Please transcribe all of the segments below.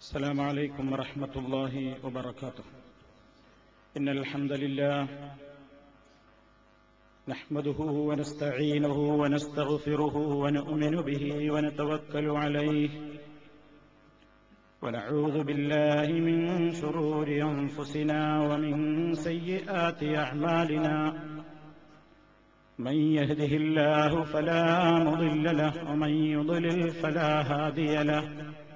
السلام عليكم ورحمة الله وبركاته إن الحمد لله نحمده ونستعينه ونستغفره ونؤمن به ونتوكل عليه ونعوذ بالله من شرور أنفسنا ومن سيئات أعمالنا من يهده الله فلا مضل له ومن يضلل فلا هادي له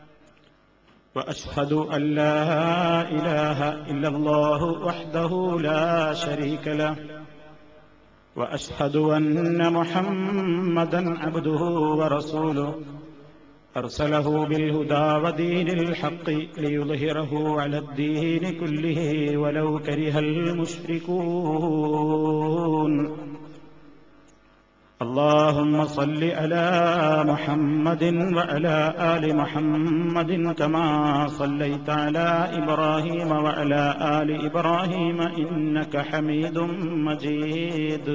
واشهد ان لا اله الا الله وحده لا شريك له واشهد ان محمدا عبده ورسوله ارسله بالهدى ودين الحق ليظهره على الدين كله ولو كره المشركون اللهم صل على محمد وعلى آل محمد كما صليت على إبراهيم وعلى آل إبراهيم إنك حميد مجيد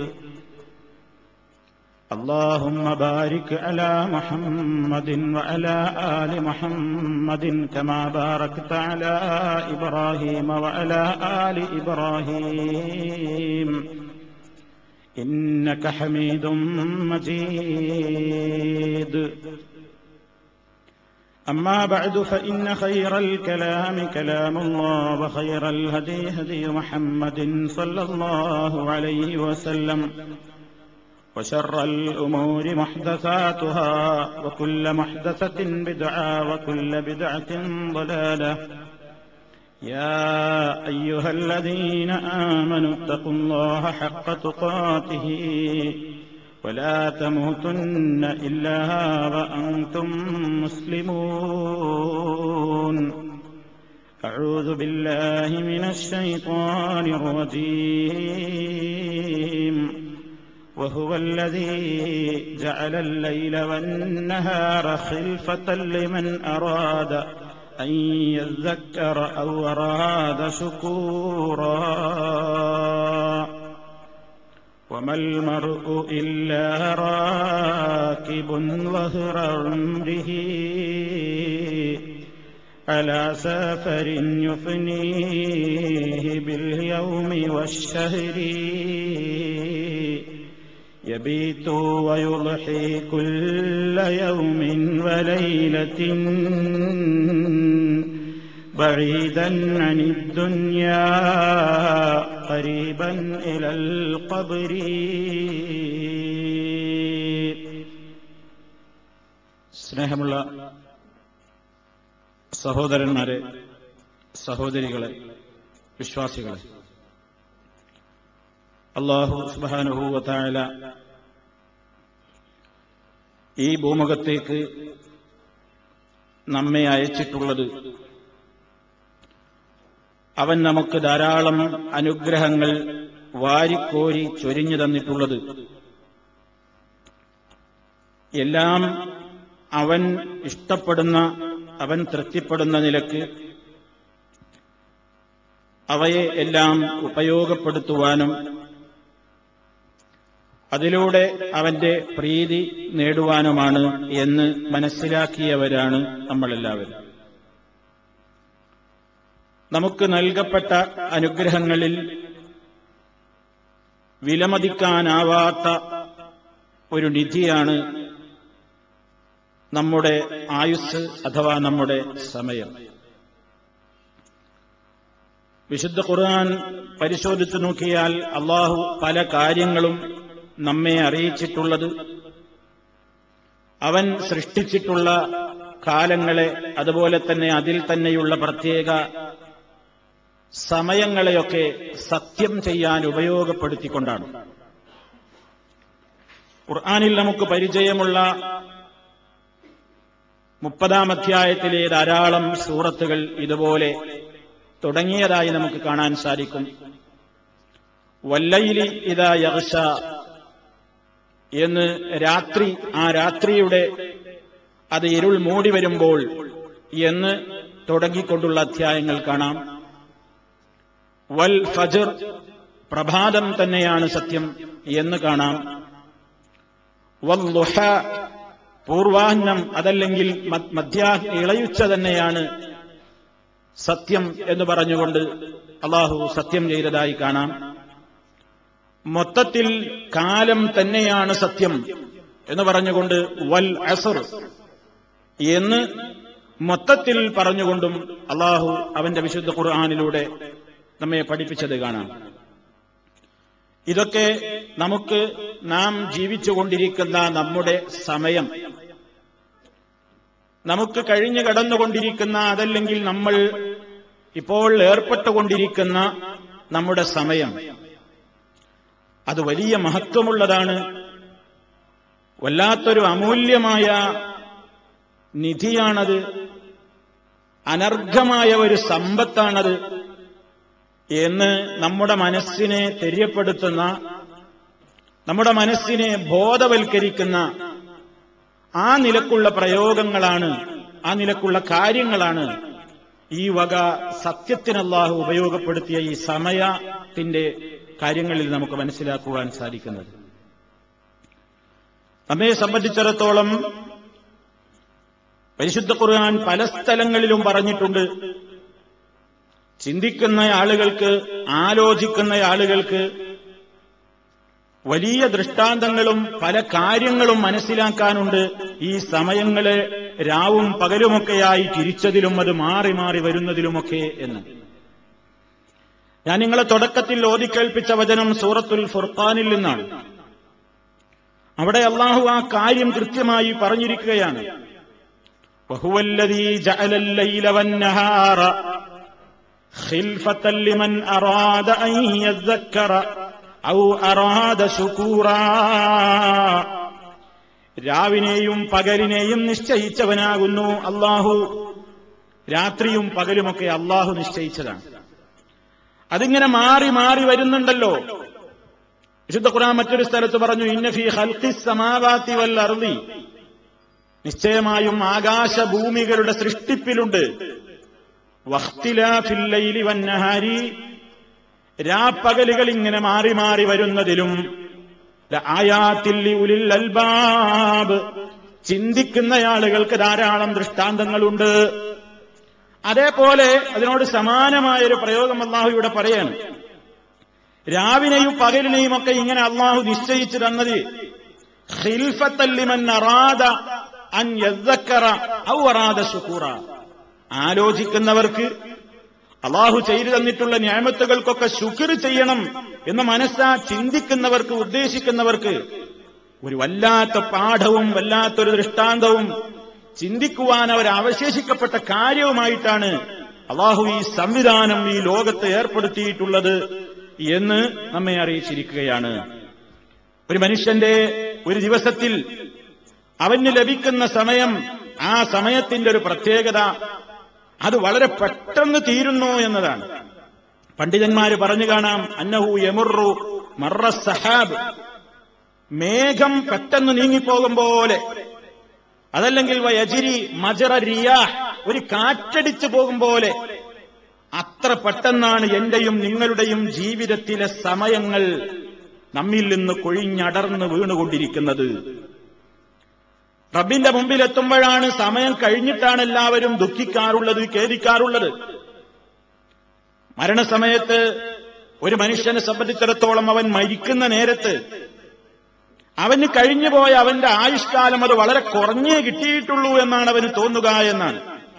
اللهم بارك على محمد وعلى آل محمد كما باركت على إبراهيم وعلى آل إبراهيم إنك حميد مجيد أما بعد فإن خير الكلام كلام الله وخير الهدي هدي محمد صلى الله عليه وسلم وشر الأمور محدثاتها وكل محدثة بدعة وكل بدعة ضلالة يا أيها الذين آمنوا اتقوا الله حق تقاته ولا تموتن إلا وأنتم مسلمون أعوذ بالله من الشيطان الرجيم وهو الذي جعل الليل والنهار خلفة لمن أراد أن يذكر أو أراد شكورا وما المرء إلا راكب ظهر عمره على سافر يفنيه باليوم والشهر يبيت ويضحي كل يوم وليلة بعيدا عن الدنيا قريبا إلى القبر സ്നേഹമുള്ള സഹോദരന്മാരെ സഹോദരികളെ വിശ്വാസികളെ അള്ളാഹു സുബാനുഭൂവത്തായ ഈ ഭൂമുഖത്തേക്ക് നമ്മെ അയച്ചിട്ടുള്ളത് അവൻ നമുക്ക് ധാരാളം അനുഗ്രഹങ്ങൾ വാരിക്കോരി ചൊരിഞ്ഞു തന്നിട്ടുള്ളത് എല്ലാം അവൻ ഇഷ്ടപ്പെടുന്ന അവൻ തൃപ്തിപ്പെടുന്ന നിലക്ക് അവയെ എല്ലാം ഉപയോഗപ്പെടുത്തുവാനും അതിലൂടെ അവന്റെ പ്രീതി നേടുവാനുമാണ് എന്ന് മനസ്സിലാക്കിയവരാണ് നമ്മളെല്ലാവരും നമുക്ക് നൽകപ്പെട്ട അനുഗ്രഹങ്ങളിൽ വിലമതിക്കാനാവാത്ത ഒരു നിധിയാണ് നമ്മുടെ ആയുസ് അഥവാ നമ്മുടെ സമയം വിശുദ്ധ ഖുർആൻ പരിശോധിച്ചു നോക്കിയാൽ അള്ളാഹു പല കാര്യങ്ങളും നമ്മെ അറിയിച്ചിട്ടുള്ളത് അവൻ സൃഷ്ടിച്ചിട്ടുള്ള കാലങ്ങളെ അതുപോലെ തന്നെ അതിൽ തന്നെയുള്ള പ്രത്യേക സമയങ്ങളെയൊക്കെ സത്യം ചെയ്യാൻ ഉപയോഗപ്പെടുത്തിക്കൊണ്ടാണ് ഖുർആാനിൽ നമുക്ക് പരിചയമുള്ള മുപ്പതാം അധ്യായത്തിലെ ധാരാളം സൂറത്തുകൾ ഇതുപോലെ തുടങ്ങിയതായി നമുക്ക് കാണാൻ സാധിക്കും വല്ലയിലി ഇതാ യർഷ എന്ന് രാത്രി ആ രാത്രിയുടെ അത് ഇരുൾ മൂടി വരുമ്പോൾ എന്ന് തുടങ്ങിക്കൊണ്ടുള്ള അധ്യായങ്ങൾ കാണാം വൽ ഫജർ പ്രഭാതം തന്നെയാണ് സത്യം എന്ന് കാണാം വല്ലുഹ പൂർവാഹ്നം അതല്ലെങ്കിൽ മ- മധ്യാ ഇളയുച്ച തന്നെയാണ് സത്യം എന്ന് പറഞ്ഞുകൊണ്ട് അള്ളാഹു സത്യം ചെയ്തതായി കാണാം മൊത്തത്തിൽ കാലം തന്നെയാണ് സത്യം എന്ന് പറഞ്ഞുകൊണ്ട് വൽ അസർ എന്ന് മൊത്തത്തിൽ പറഞ്ഞുകൊണ്ടും അള്ളാഹു അവന്റെ വിശുദ്ധ ഖുർആാനിലൂടെ നമ്മെ പഠിപ്പിച്ചത് കാണാം ഇതൊക്കെ നമുക്ക് നാം ജീവിച്ചുകൊണ്ടിരിക്കുന്ന നമ്മുടെ സമയം നമുക്ക് കഴിഞ്ഞു കടന്നുകൊണ്ടിരിക്കുന്ന അതല്ലെങ്കിൽ നമ്മൾ ഇപ്പോൾ ഏർപ്പെട്ടുകൊണ്ടിരിക്കുന്ന നമ്മുടെ സമയം അത് വലിയ മഹത്വമുള്ളതാണ് വല്ലാത്തൊരു അമൂല്യമായ നിധിയാണത് അനർഘമായ ഒരു സമ്പത്താണത് എന്ന് നമ്മുടെ മനസ്സിനെ തെര്യപ്പെടുത്തുന്ന നമ്മുടെ മനസ്സിനെ ബോധവൽക്കരിക്കുന്ന ആ നിലക്കുള്ള പ്രയോഗങ്ങളാണ് ആ നിലക്കുള്ള കാര്യങ്ങളാണ് ഈ വക സത്യത്തിനല്ലാഹു ഉപയോഗപ്പെടുത്തിയ ഈ സമയത്തിന്റെ കാര്യങ്ങളിൽ നമുക്ക് മനസ്സിലാക്കുവാൻ സാധിക്കുന്നത് നമ്മെ സംബന്ധിച്ചിടത്തോളം പരിശുദ്ധ ഖുർആൻ പല സ്ഥലങ്ങളിലും പറഞ്ഞിട്ടുണ്ട് ചിന്തിക്കുന്ന ആളുകൾക്ക് ആലോചിക്കുന്ന ആളുകൾക്ക് വലിയ ദൃഷ്ടാന്തങ്ങളും പല കാര്യങ്ങളും മനസ്സിലാക്കാനുണ്ട് ഈ സമയങ്ങളെ രാവും പകലുമൊക്കെയായി തിരിച്ചതിലും അത് മാറി മാറി വരുന്നതിലുമൊക്കെ എന്ന് ഞാൻ നിങ്ങളെ തുടക്കത്തിൽ ഓതിക്കേൽപ്പിച്ച വചനം സൂറത്തുൽ ഫുർഖാനിൽ നിന്നാണ് അവിടെ അള്ളാഹു ആ കാര്യം കൃത്യമായി പറഞ്ഞിരിക്കുകയാണ് وهو الذي جعل الليل والنهار خلفة لمن أراد أن يذكر أو أراد شكورا രാവിനെയും പകലിനെയും നിശ്ചയിച്ചവനാകുന്നു അള്ളാഹു രാത്രിയും പകലുമൊക്കെ അള്ളാഹു നിശ്ചയിച്ചതാണ് അതിങ്ങനെ മാറി മാറി വരുന്നുണ്ടല്ലോ വിശുദ്ധ ഖുർആൻ മറ്റൊരു സ്ഥലത്ത് പറഞ്ഞു ഇന്നഫി ഹൽക്കി സമാവാത്തി വൽ അർളി നിശ്ചയമായും ആകാശഭൂമികളുടെ സൃഷ്ടിപ്പിലുണ്ട് വഖ്തിലാഫില്ലൈലി വന്നഹാരി രാപ്പകലുകൾ ഇങ്ങനെ മാറി മാറി വരുന്നതിലും ആയാത്തില്ലി ഉലിൽ അൽബാബ് ചിന്തിക്കുന്ന ആളുകൾക്ക് ധാരാളം ദൃഷ്ടാന്തങ്ങളുണ്ട് അതേപോലെ അതിനോട് സമാനമായൊരു പ്രയോഗം അള്ളാഹു ഇവിടെ പറയാണ് രാവിനെയും പകലിനെയും ഒക്കെ ഇങ്ങനെ അള്ളാഹു നിശ്ചയിച്ചു തന്നത് ഖിൽഫത്തല്ലിമൻ അറാദ അൻ യദ്ദക്കറ ഔ അറാദ ശുക്കൂറ ആലോചിക്കുന്നവർക്ക് അള്ളാഹു ചെയ്തു തന്നിട്ടുള്ള ന്യായമത്തുകൾക്കൊക്കെ ശുക്ർ ചെയ്യണം എന്ന് മനസ്സാ ചിന്തിക്കുന്നവർക്ക് ഉദ്ദേശിക്കുന്നവർക്ക് ഒരു വല്ലാത്ത പാഠവും വല്ലാത്തൊരു ദൃഷ്ടാന്തവും ചിന്തിക്കുവാൻ അവർ അവശേഷിക്കപ്പെട്ട കാര്യവുമായിട്ടാണ് അള്ളാഹു ഈ സംവിധാനം ഈ ലോകത്ത് ഏർപ്പെടുത്തിയിട്ടുള്ളത് എന്ന് നമ്മെ അറിയിച്ചിരിക്കുകയാണ് ഒരു മനുഷ്യന്റെ ഒരു ദിവസത്തിൽ അവന് ലഭിക്കുന്ന സമയം ആ സമയത്തിന്റെ ഒരു പ്രത്യേകത അത് വളരെ പെട്ടെന്ന് തീരുന്നു എന്നതാണ് പണ്ഡിതന്മാര് പറഞ്ഞു കാണാം അന്നഹു യമുറു മറ സഹാബ് മേഘം പെട്ടെന്ന് നീങ്ങിപ്പോകും പോലെ അതല്ലെങ്കിൽ വയജിരി മജറ റിയാ ഒരു കാറ്റടിച്ചു പോകും പോലെ അത്ര പെട്ടെന്നാണ് എന്റെയും നിങ്ങളുടെയും ജീവിതത്തിലെ സമയങ്ങൾ നമ്മിൽ നിന്ന് കൊഴിഞ്ഞടർന്ന് വീണുകൊണ്ടിരിക്കുന്നത് റബ്ബിന്റെ മുമ്പിൽ എത്തുമ്പോഴാണ് സമയം കഴിഞ്ഞിട്ടാണ് എല്ലാവരും ദുഃഖിക്കാറുള്ളത് ഖേദിക്കാറുള്ളത് മരണസമയത്ത് ഒരു മനുഷ്യനെ സംബന്ധിച്ചിടത്തോളം അവൻ മരിക്കുന്ന നേരത്ത് അവന് കഴിഞ്ഞുപോയ അവന്റെ ആയുഷ്കാലം അത് വളരെ കുറഞ്ഞേ കിട്ടിയിട്ടുള്ളൂ എന്നാണ് അവന് തോന്നുക എന്നാണ്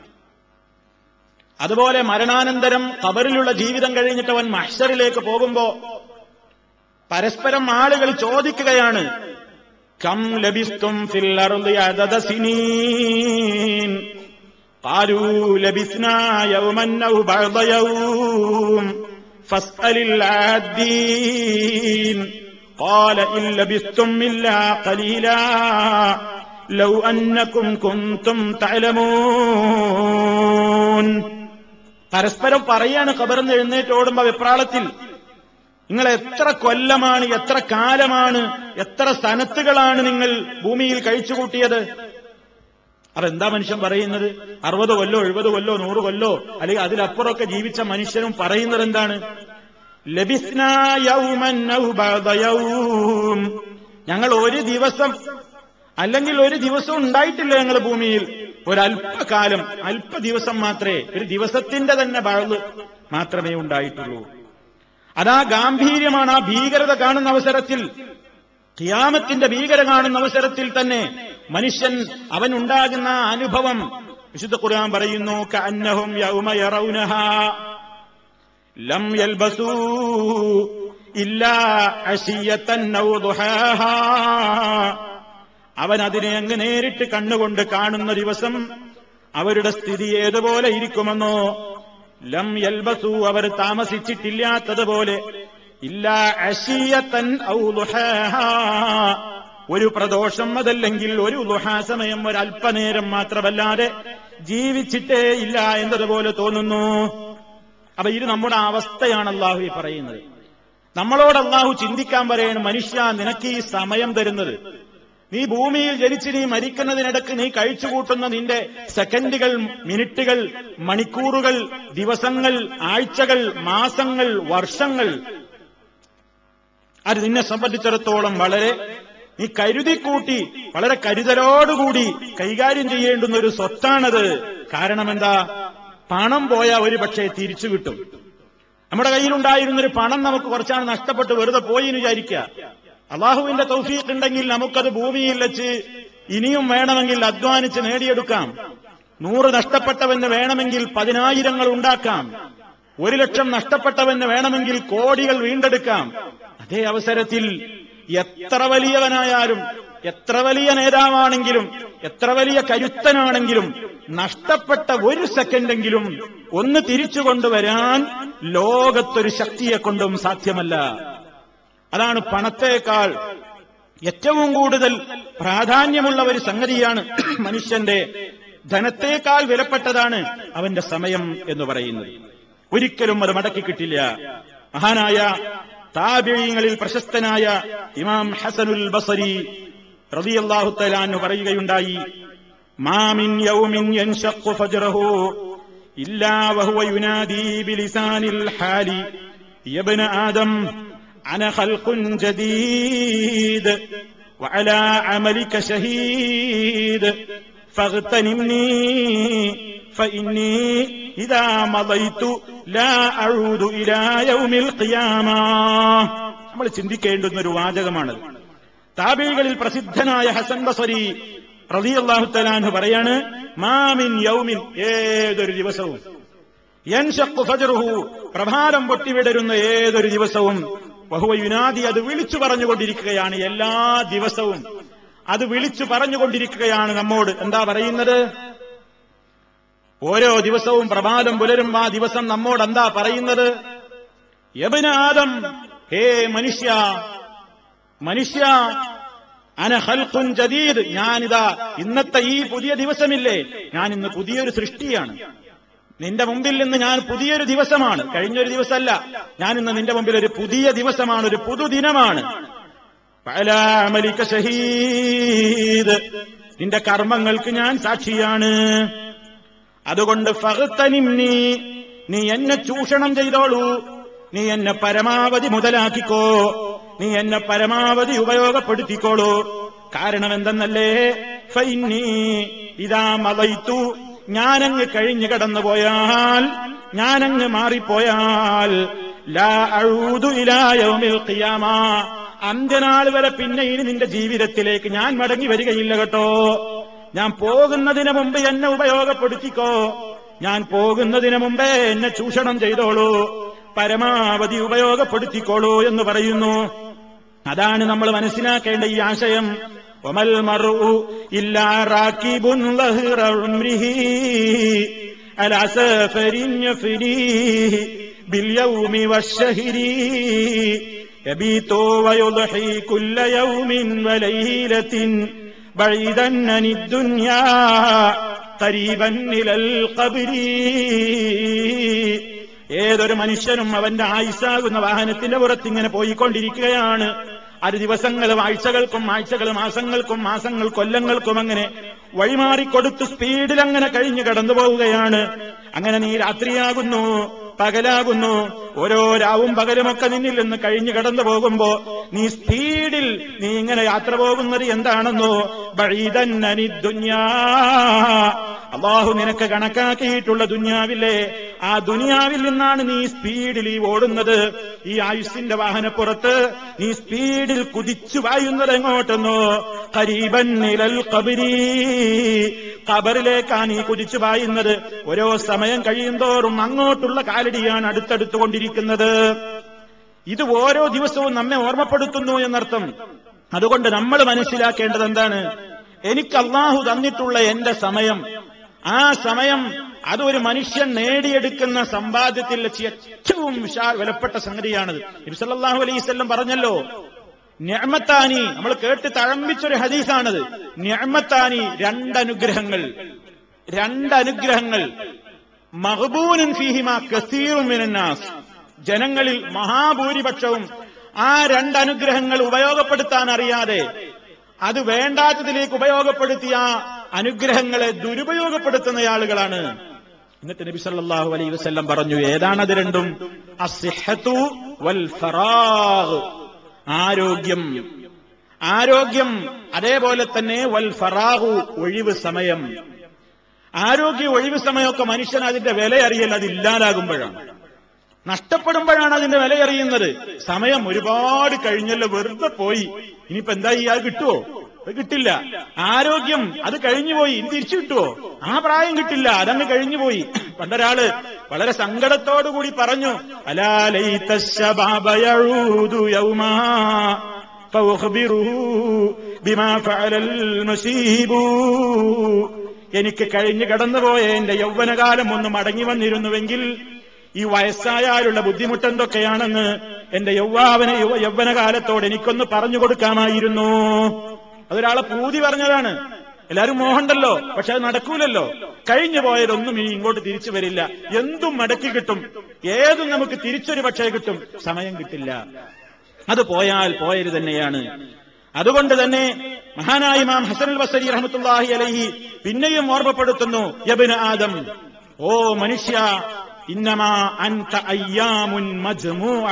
അതുപോലെ മരണാനന്തരം കബറിലുള്ള ജീവിതം കഴിഞ്ഞിട്ട് അവൻ മഹ്ഷറിലേക്ക് പോകുമ്പോ പരസ്പരം ആളുകൾ ചോദിക്കുകയാണ് കം ലഭിസ്തും ഫിൽ അർളി അദദ സിനീൻ قالوا لبثنا يوما أو بعض يوم فاسأل العادين قال إن لبثتم إلا قليلا لو أنكم كنتم تعلمون പരസ്പരം പറയാണ് കബറിന്ന് എഴുന്നേറ്റ് ഓടുമ്പോ വെപ്രാളത്തിൽ നിങ്ങൾ എത്ര കൊല്ലമാണ് എത്ര കാലമാണ് എത്ര സനത്തുകളാണ് നിങ്ങൾ ഭൂമിയിൽ കഴിച്ചുകൂട്ടിയത് അതെന്താ മനുഷ്യൻ പറയുന്നത് അറുപത് കൊല്ലോ എഴുപത് കൊല്ലോ നൂറ് കൊല്ലോ അല്ലെങ്കിൽ അതിലപ്പുറമൊക്കെ ജീവിച്ച മനുഷ്യനും പറയുന്നത് എന്താണ് ലബിസ്നാ യൗമൻ ഔ ബഅദ യൗം. ഞങ്ങൾ ഒരു ദിവസം അല്ലെങ്കിൽ ഒരു ദിവസം ഉണ്ടായിട്ടില്ല ഞങ്ങൾ ഭൂമിയിൽ ഒരല്പകാലം അല്പ ദിവസം മാത്രമേ ഒരു ദിവസത്തിന്റെ തന്നെ ബഴവ് മാത്രമേ ഉണ്ടായിട്ടുള്ളൂ അതാ ഗാംഭീര്യമാണ് ആ ഭീകരത കാണുന്ന അവസരത്തിൽ ഖിയാമത്തിന്റെ ഭീകര കാണുന്ന അവസരത്തിൽ തന്നെ മനുഷ്യൻ അവനുണ്ടാകുന്ന ആ അനുഭവം വിശുദ്ധ ഖുർആൻ പറയുന്നു കഅന്നഹും യൗമ യറൗനഹാ ലം യൽബസൂ ഇല്ലാ അശിയത്തൻ ഔ ദുഹാഹാ അവൻ അതിനെ അങ്ങ് നേരിട്ട് കണ്ണുകൊണ്ട് കാണുന്ന ദിവസം അവരുടെ സ്ഥിതി ഏതുപോലെ ഇരിക്കുമെന്നോ ലം യൽബസു അവർ താമസിച്ചിട്ടില്ലാത്തതുപോലെ ഇല്ല അശീയത്തൻ ഔ ദുഹാഹാ. ഒരു പ്രദോഷം അതല്ലെങ്കിൽ ഒരു ദുഹാസമയം ഒരല്പനേരം മാത്രമല്ലാതെ ജീവിച്ചിട്ടേ ഇല്ല എന്നതുപോലെ തോന്നുന്നു അപ്പൊ ഇത് നമ്മുടെ അവസ്ഥയാണ് അള്ളാഹു ഈ പറയുന്നത് നമ്മളോട് അള്ളാഹു ചിന്തിക്കാൻ പറയാണ് മനുഷ്യ നിനക്ക് ഈ സമയം തരുന്നത് നീ ഭൂമിയിൽ ജനിച്ച് നീ മരിക്കുന്നതിനിടക്ക് നീ കഴിച്ചുകൂട്ടുന്ന നിന്റെ സെക്കൻഡുകൾ മിനിറ്റുകൾ മണിക്കൂറുകൾ ദിവസങ്ങൾ ആഴ്ചകൾ മാസങ്ങൾ വർഷങ്ങൾ അത് നിന്നെ സംബന്ധിച്ചിടത്തോളം വളരെ നീ കരുതിക്കൂട്ടി വളരെ കരുതലോടുകൂടി കൈകാര്യം ചെയ്യേണ്ടുന്ന ഒരു സ്വത്താണത് കാരണം എന്താ പണം പോയാൽ ഒരു പക്ഷേ തിരിച്ചു കിട്ടും നമ്മുടെ കയ്യിലുണ്ടായിരുന്നൊരു പണം നമുക്ക് കുറച്ചാണ് നഷ്ടപ്പെട്ട് വെറുതെ പോയി എന്ന് വിചാരിക്കുക അള്ളാഹുവിന്റെ തൗഫീഖ് ഉണ്ടെങ്കിൽ നമുക്കത് ഭൂമിയിൽ വെച്ച് ഇനിയും വേണമെങ്കിൽ അധ്വാനിച്ച് നേടിയെടുക്കാം നൂറ് നഷ്ടപ്പെട്ടവന് വേണമെങ്കിൽ പതിനായിരങ്ങൾ ഉണ്ടാക്കാം ഒരു ലക്ഷം നഷ്ടപ്പെട്ടവന് വേണമെങ്കിൽ കോടികൾ വീണ്ടെടുക്കാം അതേ അവസരത്തിൽ എത്ര വലിയവനായാലും എത്ര വലിയ നേതാവാണെങ്കിലും എത്ര വലിയ കരുത്തനാണെങ്കിലും നഷ്ടപ്പെട്ട ഒരു സെക്കൻഡെങ്കിലും ഒന്ന് തിരിച്ചു കൊണ്ടുവരാൻ ലോകത്തൊരു ശക്തിയെ കൊണ്ടും സാധ്യമല്ല അതാണ് പണത്തേക്കാൾ ഏറ്റവും കൂടുതൽ പ്രാധാന്യമുള്ള ഒരു സംഗതിയാണ് മനുഷ്യന്റെ ധനത്തേക്കാൾ വിലപ്പെട്ടതാണ് അവന്റെ സമയം എന്ന് പറയുന്നത് ഒരിക്കലും അത് മടക്കി കിട്ടില്ല മഹാനായ താബിഴീങ്ങളിൽ പ്രശസ്തനായ ഇമാം ഹസനുൽ ബസരി റളിയല്ലാഹു തആല പറയുകയുണ്ടായി മാമിൻ യൗമിൻ യൻഷഖു ഫജ്റഹു ഇല്ലാ വഹുവ യുനാദി ബിലിസാനിൽ ഹാലി യബ്ന ആദം أنا خلق جديد وعلى عملك شهيد فاغتنمني فإني إذا مضيت لا أعود إلى يوم القيامة നമ്മൾ ചിന്തിക്കേണ്ടുന്ന ഒരു വാചകമാണ് താബികളിൽ പ്രസിദ്ധനായ ഹസൻ ബസരി റളിയല്ലാഹു തലാൻഹു പറയാണ് മാമിൻ യൗമിൻ ഏതൊരു ദിവസവും യൻഷഖു ഫജ്റുഹു പ്രഭാതം പൊട്ടിവിടരുന്ന ഏതൊരു ദിവസവും ബഹുവ യുനാദി അത് വിളിച്ചു പറഞ്ഞുകൊണ്ടിരിക്കുകയാണ് എല്ലാ ദിവസവും അത് വിളിച്ചു പറഞ്ഞുകൊണ്ടിരിക്കുകയാണ് നമ്മോട് എന്താ പറയുന്നത് ഓരോ ദിവസവും പ്രഭാതം പുലരും ആ ദിവസം നമ്മോട് എന്താ പറയുന്നത് യബിനാദം ഹേ മനുഷ്യ മനുഷ്യ അന ഹൽഖുൻ ജദീദ് ഞാനിതാ ഇന്നത്തെ ഈ പുതിയ ദിവസമില്ലേ ഞാൻ ഇന്ന് പുതിയൊരു സൃഷ്ടിയാണ് നിന്റെ മുമ്പിൽ നിന്ന് ഞാൻ പുതിയൊരു ദിവസമാണ് കഴിഞ്ഞൊരു ദിവസമല്ല ഞാൻ ഇന്ന് നിന്റെ മുമ്പിൽ ഒരു പുതിയ ദിവസമാണ് ഒരു പുതുദിനമാണ് പലാമലിക്ക ഷഹീദ് നിന്റെ കർമ്മങ്ങൾക്ക് ഞാൻ സാക്ഷിയാണ് അതുകൊണ്ട് ഫഹത്തനിം നീ നീ എന്നെ ചൂഷണം ചെയ്തോളൂ നീ എന്നെ പരമാവധി മുതലാക്കിക്കോ നീ എന്നെ പരമാവധി ഉപയോഗപ്പെടുത്തിക്കോളൂ കാരണം എന്തെന്നല്ലേ ഫൈന്നീ ഇതാ മതയിത്തു ഞാനങ്ങ് കഴിഞ്ഞു കടന്നുപോയാൽ ഞാനങ്ങ് മാറിപ്പോയാൽ ലാ അഴൂതു ഇലായൗമിൽ ഖിയാമ അന്ത്യനാൾ വരെ പിന്നെ ഇനി നിന്റെ ജീവിതത്തിലേക്ക് ഞാൻ മടങ്ങി വരികയില്ല കേട്ടോ ഞാൻ പോകുന്നതിന് മുമ്പ് എന്നെ ഉപയോഗപ്പെടുത്തിക്കോ ഞാൻ പോകുന്നതിന് മുമ്പേ എന്നെ ചൂഷണം ചെയ്തോളൂ പരമാവധി ഉപയോഗപ്പെടുത്തിക്കോളൂ എന്ന് പറയുന്നു അതാണ് നമ്മൾ മനസ്സിലാക്കേണ്ട ഈ ആശയം وما المرء إلا راكب ظهر عمره على سافر يفريه باليوم والشهر يبيت ويضحي كل يوم وليلة بعيدا عن الدنيا قريبا إلى القبر ഏതൊരു മനുഷ്യനും അവന്റെ ആയുസാകുന്ന വാഹനത്തിന്റെ പുറത്ത് ഇങ്ങനെ പോയിക്കൊണ്ടിരിക്കുകയാണ് അത് ദിവസങ്ങളും ആഴ്ചകൾക്കും ആഴ്ചകൾ മാസങ്ങൾക്കും മാസങ്ങൾ കൊല്ലങ്ങൾക്കും അങ്ങനെ വഴിമാറിക്കൊടുത്ത് സ്പീഡിൽ അങ്ങനെ കഴിഞ്ഞു കടന്നു പോവുകയാണ് അങ്ങനെ നീ രാത്രിയാകുന്നു പകലാകുന്നു ഓരോ രാവും പകലുമൊക്കെ നിന്നിൽ നിന്ന് കഴിഞ്ഞു കടന്നു പോകുമ്പോ നീ സ്പീഡിൽ നീ ഇങ്ങനെ യാത്ര പോകുന്നത് എന്താണെന്നോ ബഴീതന്നനി ദുന്യാ അള്ളാഹു നിനക്ക് കണക്കാക്കിയിട്ടുള്ള ദുന്യാവില്ലേ ആ ദുനിയാവിൽ നിന്നാണ് നീ സ്പീഡിൽ ഈ ഓടുന്നത് ഈ ആയുസ്സിന്റെ വാഹനപ്പുറത്ത് നീ സ്പീഡിൽ കുതിച്ചു വായുന്നത് എങ്ങോട്ടെന്നോ കരീബൻ നിലൽ കബരി കബറിലേക്കാണ് നീ കുതിച്ചു പായുന്നത് ഓരോ സമയം കഴിയുന്തോറും അങ്ങോട്ടുള്ള കാലടിയാണ് അടുത്തടുത്തുകൊണ്ടിരിക്കുന്നത് ഇത് ഓരോ ദിവസവും നമ്മെ ഓർമ്മപ്പെടുത്തുന്നു എന്നർത്ഥം അതുകൊണ്ട് നമ്മൾ മനസ്സിലാക്കേണ്ടത് എന്താണ് എനിക്ക് അള്ളാഹു തന്നിട്ടുള്ള എന്റെ സമയം ആ സമയം അതൊരു മനുഷ്യൻ നേടിയെടുക്കുന്ന സമ്പാദ്യത്തിൽ വെച്ച് ഏറ്റവും വിശാ വിലപ്പെട്ട സംഗതിയാണത് നബിസല്ലാഹു അലൈവല്ലം പറഞ്ഞല്ലോ ഞമത്താനി നമ്മൾ കേട്ട് തഴമ്പിച്ചൊരു ഹദീസാണത് ഞമത്താനി രണ്ടനുഗ്രഹങ്ങൾ രണ്ടനുഗ്രഹങ്ങൾ മഹബൂനൻ ഫീഹിമ കസീറും മിനന്നാസ് ജനങ്ങളിൽ മഹാഭൂരിപക്ഷവും ആ രണ്ടനുഗ്രഹങ്ങൾ ഉപയോഗപ്പെടുത്താൻ അറിയാതെ അത് വേണ്ടാത്തതിലേക്ക് ഉപയോഗപ്പെടുത്തിയ അനുഗ്രഹങ്ങളെ ദുരുപയോഗപ്പെടുത്തുന്ന ആളുകളാണ് എന്നിട്ട് നബി സല്ലല്ലാഹു അലൈഹി വസല്ലം പറഞ്ഞു ഏതാണത് രണ്ടും അസിഹത്തു വൽ ഫറാഗ് ആരോഗ്യം ആരോഗ്യം അതേപോലെ തന്നെ വൽ ഫറാഹു ഒഴിവ് സമയം ആരോഗ്യ ഒഴിവ് സമയമൊക്കെ മനുഷ്യൻ അതിന്റെ വില അറിയൽ അത് ഇല്ലാതാകുമ്പോഴാണ് നഷ്ടപ്പെടുമ്പോഴാണ് അതിന്റെ വില അറിയുന്നത് സമയം ഒരുപാട് കഴിഞ്ഞല്ലോ വെറുതെ പോയി ഇനിയിപ്പോ എന്താ ചെയ്യാ കിട്ടുവോ അത് കിട്ടില്ല ആരോഗ്യം അത് കഴിഞ്ഞുപോയി ഇനി തിരിച്ചു കിട്ടുവോ ആ പ്രായം കിട്ടില്ല അതങ്ങ് കഴിഞ്ഞുപോയി പണ്ടൊരാള് വളരെ സങ്കടത്തോടുകൂടി പറഞ്ഞു അലാലൈതശബാബയഊദു യൗമാ ഫൗഖ്ബിറുഹു ബിമാ ഫഅലൽ മസീബു എനിക്ക് കഴിഞ്ഞു കടന്നുപോയ എന്റെ യൗവനകാലം ഒന്ന് മടങ്ങി വന്നിരുന്നുവെങ്കിൽ ഈ വയസ്സായാലുള്ള ബുദ്ധിമുട്ട് എന്തൊക്കെയാണെന്ന് എന്റെ യൗവാവന യൗവ- യൗവനകാലത്തോട് എനിക്കൊന്ന് പറഞ്ഞു കൊടുക്കാമായിരുന്നു അതൊരാളെ പൂതി പറഞ്ഞതാണ് എല്ലാരും മോഹണ്ടല്ലോ പക്ഷെ അത് നടക്കൂലല്ലോ കഴിഞ്ഞു പോയതൊന്നും ഇനി ഇങ്ങോട്ട് തിരിച്ചു വരില്ല എന്തും മടക്കി കിട്ടും ഏതും നമുക്ക് തിരിച്ചൊരു പക്ഷേ കിട്ടും സമയം കിട്ടില്ല അത് പോയാൽ പോയത് തന്നെയാണ് അതുകൊണ്ട് തന്നെ മഹാനായ ഇമാം ഹസനുൽ ബസരി റഹ്മത്തുള്ളാഹി അലൈഹി പിന്നെയും ഓർമ്മപ്പെടുത്തുന്നു യബ്ന ആദം ഓ മനുഷ്യ ഇന്നമാ അൻത അയ്യാമുൻ മജ്മൂഅ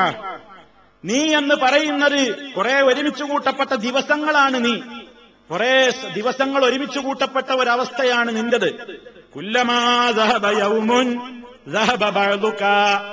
നീ എന്ന് പറയുന്നത് കുറെ ഒരുമിച്ച് കൂട്ടപ്പെട്ട ദിവസങ്ങളാണ് നീ കുറെ സ- ദിവസങ്ങൾ ഒരുമിച്ച് കൂട്ടപ്പെട്ട ഒരവസ്ഥയാണ് നിന്റത് കുല്ലമാ ദഹബ യൗമുൻ ദഹബ ബഅദുക.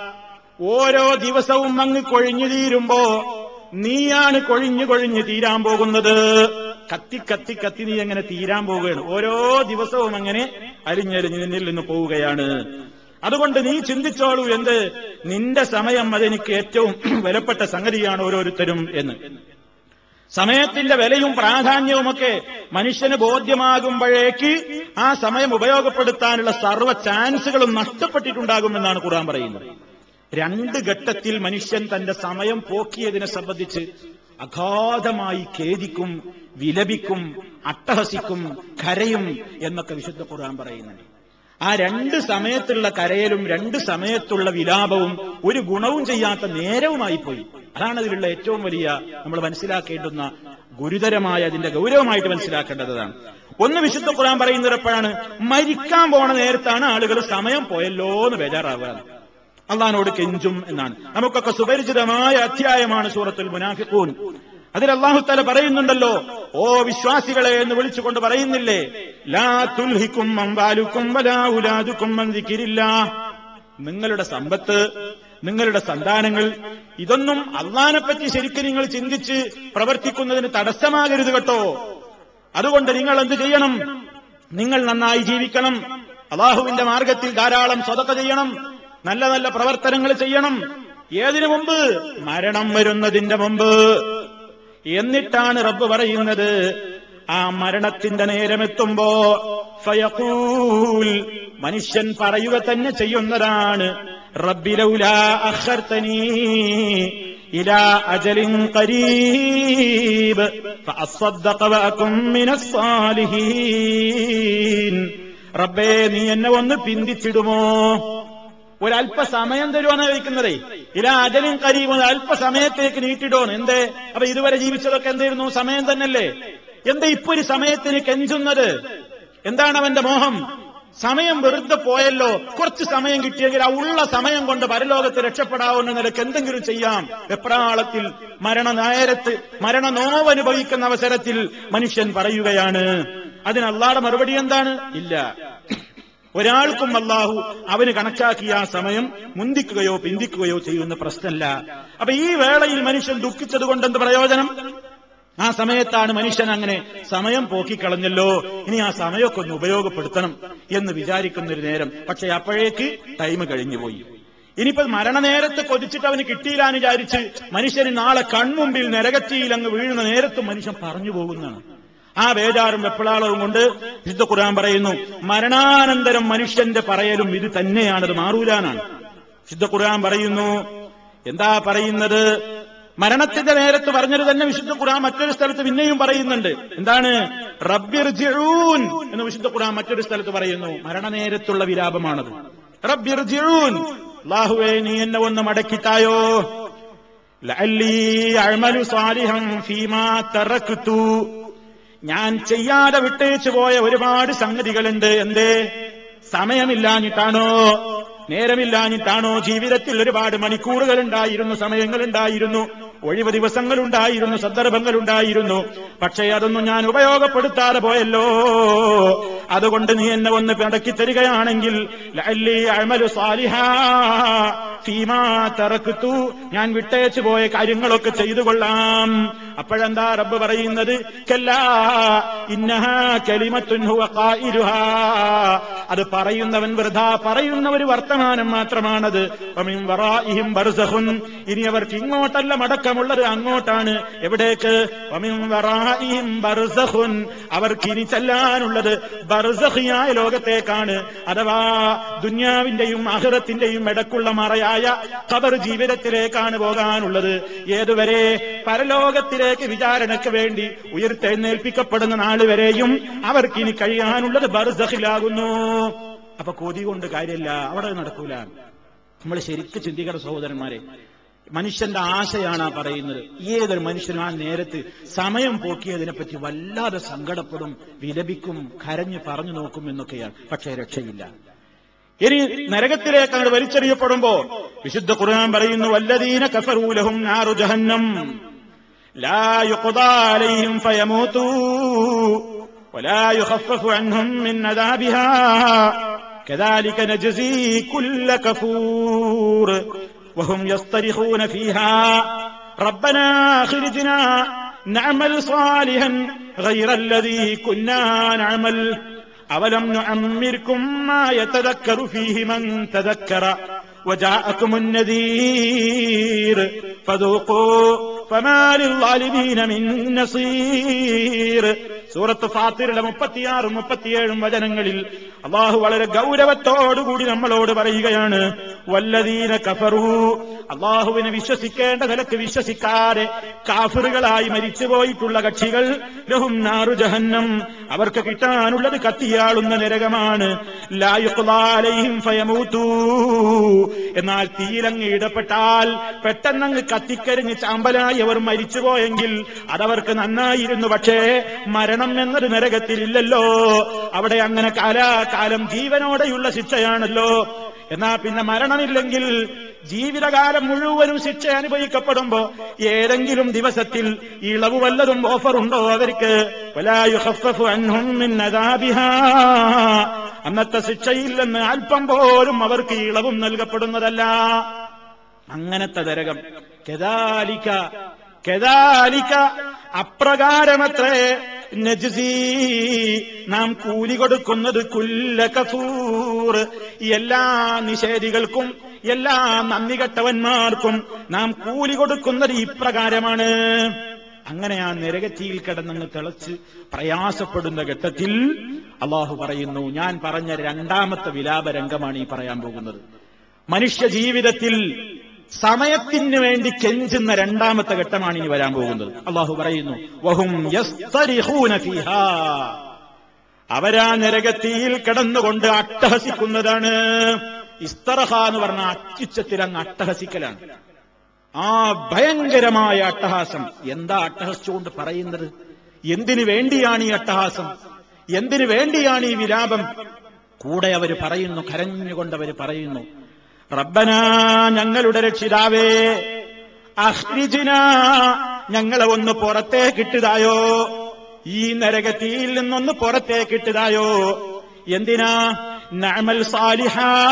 ഓരോ ദിവസവും അങ്ങ് കൊഴിഞ്ഞു തീരുമ്പോ നീയാണ് കൊഴിഞ്ഞു കൊഴിഞ്ഞ് തീരാൻ പോകുന്നത് കത്തി കത്തി കത്തി നീ അങ്ങനെ തീരാൻ പോവുകയാണ് ഓരോ ദിവസവും അങ്ങനെ അരിഞ്ഞരിഞ്ഞ് നിന്നിൽ നിന്ന് പോവുകയാണ് അതുകൊണ്ട് നീ ചിന്തിച്ചോളൂ എന്ത് നിന്റെ സമയം അതെനിക്ക് ഏറ്റവും വിലപ്പെട്ട സംഗതിയാണ് ഓരോരുത്തരും എന്ന് സമയത്തിന്റെ വിലയും പ്രാധാന്യവുമൊക്കെ മനുഷ്യന് ബോധ്യമാകുമ്പോഴേക്ക് ആ സമയം ഉപയോഗപ്പെടുത്താനുള്ള സർവ്വ ചാൻസുകളും നഷ്ടപ്പെട്ടിട്ടുണ്ടാകുമെന്നാണ് ഖുർആൻ പറയുന്നത് രണ്ട് ഘട്ടത്തിൽ മനുഷ്യൻ തന്റെ സമയം പോക്കിയതിനെ സംബന്ധിച്ച് അഗാധമായി ഖേദിക്കും വിലപിക്കും അട്ടഹസിക്കും കരയും എന്നൊക്കെ വിശുദ്ധ ഖുർആൻ പറയുന്നുണ്ട് ആ രണ്ട് സമയത്തുള്ള കരയലും രണ്ട് സമയത്തുള്ള വിലാപവും ഒരു ഗുണവും ചെയ്യാത്ത നേരവുമായി പോയി അതാണ് അതിലുള്ള ഏറ്റവും വലിയ നമ്മൾ മനസ്സിലാക്കേണ്ടുന്ന ഗുരുതരമായ അതിന്റെ ഗൗരവമായിട്ട് മനസ്സിലാക്കേണ്ടതാണ് ഒന്ന് വിശുദ്ധ ഖുർആൻ പറയുന്നത് എപ്പോഴാണ് മരിക്കാൻ പോണ നേരത്താണ് ആളുകൾ സമയം പോയല്ലോ എന്ന് ബേജാറാവുക അള്ളഹാനോട് കെഞ്ചും എന്നാണ് നമുക്കൊക്കെ സുപരിചിതമായ അധ്യായമാണ് സൂറത്തുൽ മുനാഫിഖൂൻ അതിൽ അള്ളാഹു തല പറയുന്നുണ്ടല്ലോ ഓ വിശ്വാസികളെ എന്ന് വിളിച്ചുകൊണ്ട് പറയുന്നില്ലേ ലാ തുൽഹിക്കും അമ്പാലുക്കും വലാഉലാദുക്കും മന്ദിക്കിരില്ല നിങ്ങളുടെ സമ്പത്ത് നിങ്ങളുടെ സന്താനങ്ങൾ ഇതൊന്നും അള്ളഹാനെപ്പറ്റി ശരിക്കും നിങ്ങൾ ചിന്തിച്ച് പ്രവർത്തിക്കുന്നതിന് തടസ്സമാകരുത് കേട്ടോ അതുകൊണ്ട് നിങ്ങൾ എന്ത് ചെയ്യണം നിങ്ങൾ നന്നായി ജീവിക്കണം അള്ളാഹുവിന്റെ മാർഗത്തിൽ ധാരാളം സ്വതക്ക ചെയ്യണം നല്ല നല്ല പ്രവർത്തനങ്ങൾ ചെയ്യണം ഏതിനു മുമ്പ് മരണം വരുന്നതിന്റെ മുമ്പ് എന്നിട്ടാണ് റബ്ബ് പറയുന്നത് ആ മരണത്തിന്റെ നേരമെത്തുമ്പോ ഫയഖൂൽ മനുഷ്യൻ പറയുക തന്നെ ചെയ്യുന്നതാണ് റബ്ബിലൗല അഖർതനീ ഇലാ അജലിൻ ഖരീബ് ഫഅസ്സദ്ദഖ വഅകും മിനസ് സാലിഹീൻ റബ്ബേ നീ എന്നെ ഒന്ന് പിന്തിച്ചിടുമോ ഒരല്പ സമയം തരുവാണ് ചോദിക്കുന്നതേ ഇല അജലും കരീം ഒരു അല്പ സമയത്തേക്ക് നീട്ടിടോന്ന് എന്തേ അപ്പൊ ഇതുവരെ ജീവിച്ചതൊക്കെ എന്തായിരുന്നു സമയം തന്നെയല്ലേ എന്താ ഇപ്പൊ ഒരു സമയത്തിന് കെഞ്ചുന്നത് എന്താണ് അവന്റെ മോഹം സമയം വെറുതെ പോയല്ലോ കുറച്ച് സമയം കിട്ടിയെങ്കിൽ ആ ഉള്ള സമയം കൊണ്ട് പരലോകത്ത് രക്ഷപ്പെടാവുന്ന നിലക്ക് എന്തെങ്കിലും ചെയ്യാം വെപ്രാളത്തിൽ മരണ നേരത്ത് മരണ നോവനുഭവിക്കുന്ന അവസരത്തിൽ മനുഷ്യൻ പറയുകയാണ് അതിന് അള്ളാടെ മറുപടി എന്താണ് ഇല്ല ഒരാൾക്കും അള്ളാഹു അവന് കണക്കാക്കിയ ആ സമയം മുന്തിക്കുകയോ പിന്തിക്കുകയോ ചെയ്യുന്ന പ്രശ്നമല്ല അപ്പൊ ഈ വേളയിൽ മനുഷ്യൻ ദുഃഖിച്ചത് കൊണ്ടെന്ത് പ്രയോജനം ആ സമയത്താണ് മനുഷ്യൻ അങ്ങനെ സമയം പോക്കിക്കളഞ്ഞല്ലോ ഇനി ആ സമയമൊക്കെ ഒന്ന് ഉപയോഗപ്പെടുത്തണം എന്ന് വിചാരിക്കുന്ന ഒരു നേരം പക്ഷെ അപ്പോഴേക്ക് ടൈം കഴിഞ്ഞുപോയി ഇനിയിപ്പോ മരണനേരത്ത് കൊതിച്ചിട്ട് അവന് കിട്ടിയില്ല എന്ന് വിചാരിച്ച് മനുഷ്യന് നാളെ കൺമുമ്പിൽ നരകത്തിയിൽ അങ്ങ് വീഴുന്ന നേരത്തും മനുഷ്യൻ പറഞ്ഞു പോകുന്നതാണ് ആ ബേജാറും വെപ്പളാളവും കൊണ്ട് വിശുദ്ധ ഖുർആൻ പറയുന്നു മരണാനന്തരം മനുഷ്യന്റെ പറയലും ഇത് തന്നെയാണത് മാറൂലാനാണ് വിശുദ്ധ ഖുർആൻ പറയുന്നു എന്താ പറയുന്നത് മരണത്തിന്റെ നേരത്ത് പറഞ്ഞത് തന്നെ വിശുദ്ധ ഖുർആൻ മറ്റൊരു സ്ഥലത്ത് പിന്നെയും പറയുന്നുണ്ട് എന്താണ് റബ്ബിർജിഊൻ എന്ന് വിശുദ്ധ ഖുർആൻ മറ്റൊരു സ്ഥലത്ത് പറയുന്നു മരണനേരത്തുള്ള വിലാപമാണത് റബ്ബിർജിഊൻ അല്ലാഹുവേ നീ എന്നെ ഒന്ന് മടക്കിത്തായോ ലഅല്ലി അഅ്മലു സാലിഹൻ ഫീമാ തറക്തു ഞാൻ ചെയ്യാതെ വിട്ടേച്ചു പോയ ഒരുപാട് സംഗതികളുണ്ട് എന്തേ സമയമില്ലാഞ്ഞിട്ടാണോ നേരമില്ലാഞ്ഞിട്ടാണോ ജീവിതത്തിൽ ഒരുപാട് മണിക്കൂറുകൾ ഉണ്ടായിരുന്നു സമയങ്ങളുണ്ടായിരുന്നു ഒഴിവ് ദിവസങ്ങളുണ്ടായിരുന്നു സന്ദർഭങ്ങളുണ്ടായിരുന്നു പക്ഷേ അതൊന്നും ഞാൻ ഉപയോഗപ്പെടുത്താതെ പോയല്ലോ അതുകൊണ്ട് നീ എന്നെ ഒന്ന് പിടക്കി തരികയാണെങ്കിൽ ലഅല്ലി അഅ്മലു സാലിഹാ ഫീമാ തറക്തു ഞാൻ വിട്ടേച്ചു പോയ കാര്യങ്ങളൊക്കെ ചെയ്തു കൊള്ളാം അപ്പോഴെന്താ റബ്ബ് പറയുന്നത് കല്ലാ ഇന്നഹാ കലിമത്തുൻ ഹുവ ഖായിലുഹാ അത് പറയുന്നവൻ വൃഥാ പറയുന്ന ഒരു വർത്തമാനം മാത്രമാണത് വമിൻ വറാഇഹിം ബർസഖുൻ ഇനി അവർക്ക് ഇങ്ങോട്ടല്ല മടക്കമുള്ളത് അങ്ങോട്ടാണ് എവിടേക്ക് വമിൻ വറാഇഹിം ബർസഖുൻ അവർക്ക് ഇനി ചെല്ലാനുള്ളത് ബർസഖിയായ ലോകത്തേക്കാണ് അഥവാ ദുന്യാവിന്റെയും അഹിറത്തിന്റെയും ഇടക്കുള്ള മറയായ ഖബർ ജീവിതത്തിലേക്കാണ് പോകാനുള്ളത് ഏതുവരെ പരലോകത്തിലേക്ക് വിചാരണയ്ക്ക് വേണ്ടി ഉയർത്തെഴുന്നേൽപ്പിക്കപ്പെടുന്ന നാൾ വരെയും അവർക്കിനി കഴിയാനുള്ളത് ബർസഖിലാകുന്നു അപ്പൊ കൊതി കൊണ്ട് കാര്യമില്ല അവിടെ നടക്കൂല നമ്മൾ ശരിക്കും ചിന്തിക്കണം സഹോദരന്മാരെ മനുഷ്യന്റെ ആശയാണ് ആ പറയുന്നത് ഏതൊരു മനുഷ്യനും ആ നേരത്ത് സമയം പോക്കിയതിനെ പറ്റി വല്ലാതെ സങ്കടപ്പെടും വിലപിക്കും കരഞ്ഞ് പറഞ്ഞു നോക്കും എന്നൊക്കെയാണ് പക്ഷേ രക്ഷയില്ല ഇനി നരകത്തിലേക്ക് അങ്ങോട്ട് വലിച്ചെറിയപ്പെടുമ്പോ വിശുദ്ധ ഖുർആൻ പറയുന്നു വല്ലദീന കഫറൂലഹും നാറു ജഹന്നം ലാ യുഖ്ദാ അലൈഹിം ഫയമൂതൂ ولا يخفف عنهم من عذابها كذلك نجزي كل كفور وهم يصطرخون فيها ربنا اخرجنا نعمل صالحا غير الذي كنا نعمل أولم نعمركم ما يتذكر فيه من تذكر وجاءكم النذير فذوقوا فما للظالمين من نصير സൂറത്ത് ഫാത്തിറിലെ മുപ്പത്തിയാറും മുപ്പത്തിയേഴും വചനങ്ങളിൽ അള്ളാഹു വളരെ ഗൗരവത്തോടുകൂടി നമ്മളോട് പറയുകയാണ് വല്ലതീന കഫറു അള്ളാഹുവിനെ വിശ്വസിക്കേണ്ട നിലക്ക് വിശ്വസിക്കാതെ കാഫറുകളായി മരിച്ചുപോയിട്ടുള്ള കക്ഷികൾ ലഹും നാറു ജഹന്നം അവർക്ക് കിട്ടാനുള്ളത് കത്തിയാളുന്ന നരകമാണ് ലായുക്കുലാലയും ഫയമൂത്തു എന്നാൽ തീയിലങ്ങ് ഇടപെട്ടാൽ പെട്ടെന്നങ്ങ് കത്തിക്കരിഞ്ഞ് ചാമ്പലായി അവർ മരിച്ചുപോയെങ്കിൽ അതവർക്ക് നന്നായിരുന്നു പക്ഷേ മരണം എന്നത് നരകത്തിലില്ലല്ലോ അവിടെ അങ്ങനെ കാലാകാലം ജീവനോടെയുള്ള ശിക്ഷയാണല്ലോ എന്നാ പിന്നെ മരണമില്ലെങ്കിൽ ജീവിതകാലം മുഴുവനും ശിക്ഷ അനുഭവിക്കപ്പെടുമ്പോ ഏതെങ്കിലും ദിവസത്തിൽ ഇളവ് വല്ലതും ഓഫറുണ്ടോ അവർക്ക് അന്നത്തെ ശിക്ഷയില്ലെന്ന് അല്പം പോലും അവർക്ക് ഇളവും നൽകപ്പെടുന്നതല്ല അങ്ങനത്തെ നരകം കെതാലിക്ക കെതാലിക്ക അപ്രകാരമത്രേ നജ്സി നാം കൂലി കൊടുക്കുന്നത് കുല്ല കഫൂർ എല്ലാ നിഷേധികൾക്കും എല്ലാ നന്ദി കെട്ടവന്മാർക്കും നാം കൂലി കൊടുക്കുന്നത് ഇപ്രകാരമാണ് അങ്ങനെ ആ നരകത്തിയിൽ കിടന്നങ്ങ് തിളച്ച് പ്രയാസപ്പെടുന്ന ഘട്ടത്തിൽ അള്ളാഹു പറയുന്നു ഞാൻ പറഞ്ഞ രണ്ടാമത്തെ വിലാപ രംഗമാണ് ഈ പറയാൻ പോകുന്നത് മനുഷ്യ ജീവിതത്തിൽ സമയത്തിന് വേണ്ടി കെഞ്ചുന്ന രണ്ടാമത്തെ ഘട്ടമാണ് ഇനി വരാൻ പോകുന്നത് അള്ളാഹു പറയുന്നു വഹും യസ്തരിഹൂന ഫീഹാ അവരാ നരകത്തിയിൽ കിടന്നുകൊണ്ട് അട്ടഹസിക്കുന്നതാണ് ഇസ്തറഹ എന്ന് പറഞ്ഞ അത്യുച്ചത്തിൽ അങ്ങ് അട്ടഹസിക്കലാണ് ആ ഭയങ്കരമായ അട്ടഹാസം എന്താ അട്ടഹസിച്ചുകൊണ്ട് പറയുന്നത് എന്തിനു വേണ്ടിയാണ് ഈ അട്ടഹാസം എന്തിനു വേണ്ടിയാണ് ഈ വിലാപം കൂടെ അവർ പറയുന്നു കരഞ്ഞുകൊണ്ട് അവർ പറയുന്നു റബ്ബന ഞങ്ങളുടെ രക്ഷിതാവേ അഹ്രിജിന ഞങ്ങളെ ഒന്ന് പുറത്തേക്കിട്ടതായോ ഈ നരകത്തിയിൽ നിന്നൊന്ന് പുറത്തേക്കിട്ടതായോ എന്തിനാ നഅമൽ സാലിഹ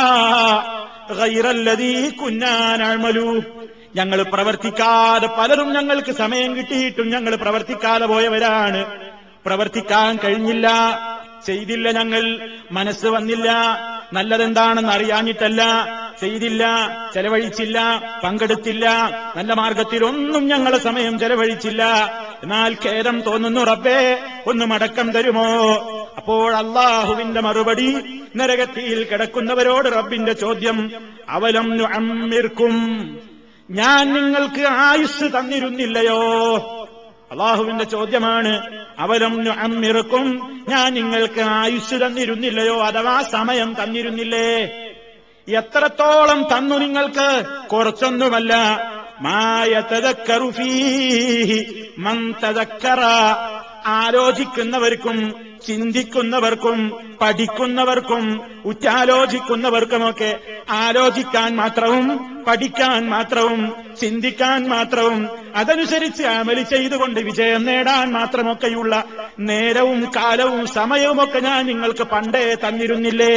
ഗൈറല്ലദീ കുന്നാ നഅമലു ഞങ്ങൾ പ്രവർത്തിക്കാതെ പലരും ഞങ്ങൾക്ക് സമയം കിട്ടിയിട്ടും ഞങ്ങൾ പ്രവർത്തിക്കാതെ പോയവരാണ് പ്രവർത്തിക്കാൻ കഴിഞ്ഞില്ല ചെയ്തില്ല ഞങ്ങൾ മനസ്സ് വന്നില്ല നല്ലതെന്താണെന്ന് അറിയാഞ്ഞിട്ടല്ല ചെയ്തില്ല ചെലവഴിച്ചില്ല പങ്കെടുത്തില്ല നല്ല മാർഗത്തിലൊന്നും ഞങ്ങളെ സമയം ചെലവഴിച്ചില്ല എന്നാൽ ഖേദം തോന്നുന്നു റബ്ബേ ഒന്ന് മടക്കം തരുമോ അപ്പോൾ അള്ളാഹുവിന്റെ മറുപടി നരകത്തിയിൽ കിടക്കുന്നവരോട് റബ്ബിന്റെ ചോദ്യം അവലം അമ്മിർക്കും ഞാൻ നിങ്ങൾക്ക് ആയുസ് തന്നിരുന്നില്ലയോ അള്ളാഹുവിന്റെ ചോദ്യമാണ് അവലം അമ്മിറക്കും ഞാൻ നിങ്ങൾക്ക് ആയുസ് തന്നിരുന്നില്ലയോ അഥവാ സമയം തന്നിരുന്നില്ലേ എത്രത്തോളം തന്നു നിങ്ങൾക്ക് കുറച്ചൊന്നുമല്ല മായ തദക്കറുഫീഹി മൻ തദക്കറ ആലോചിക്കുന്നവർക്കും ചിന്തിക്കുന്നവർക്കും പഠിക്കുന്നവർക്കും ഉറ്റാലോചിക്കുന്നവർക്കുമൊക്കെ ആലോചിക്കാൻ മാത്രവും പഠിക്കാൻ മാത്രവും ചിന്തിക്കാൻ മാത്രവും അതനുസരിച്ച് അമലി ചെയ്തുകൊണ്ട് വിജയം നേടാൻ മാത്രമൊക്കെയുള്ള നേരവും കാലവും സമയവുമൊക്കെ ഞാൻ നിങ്ങൾക്ക് പണ്ടേ തന്നിരുന്നില്ലേ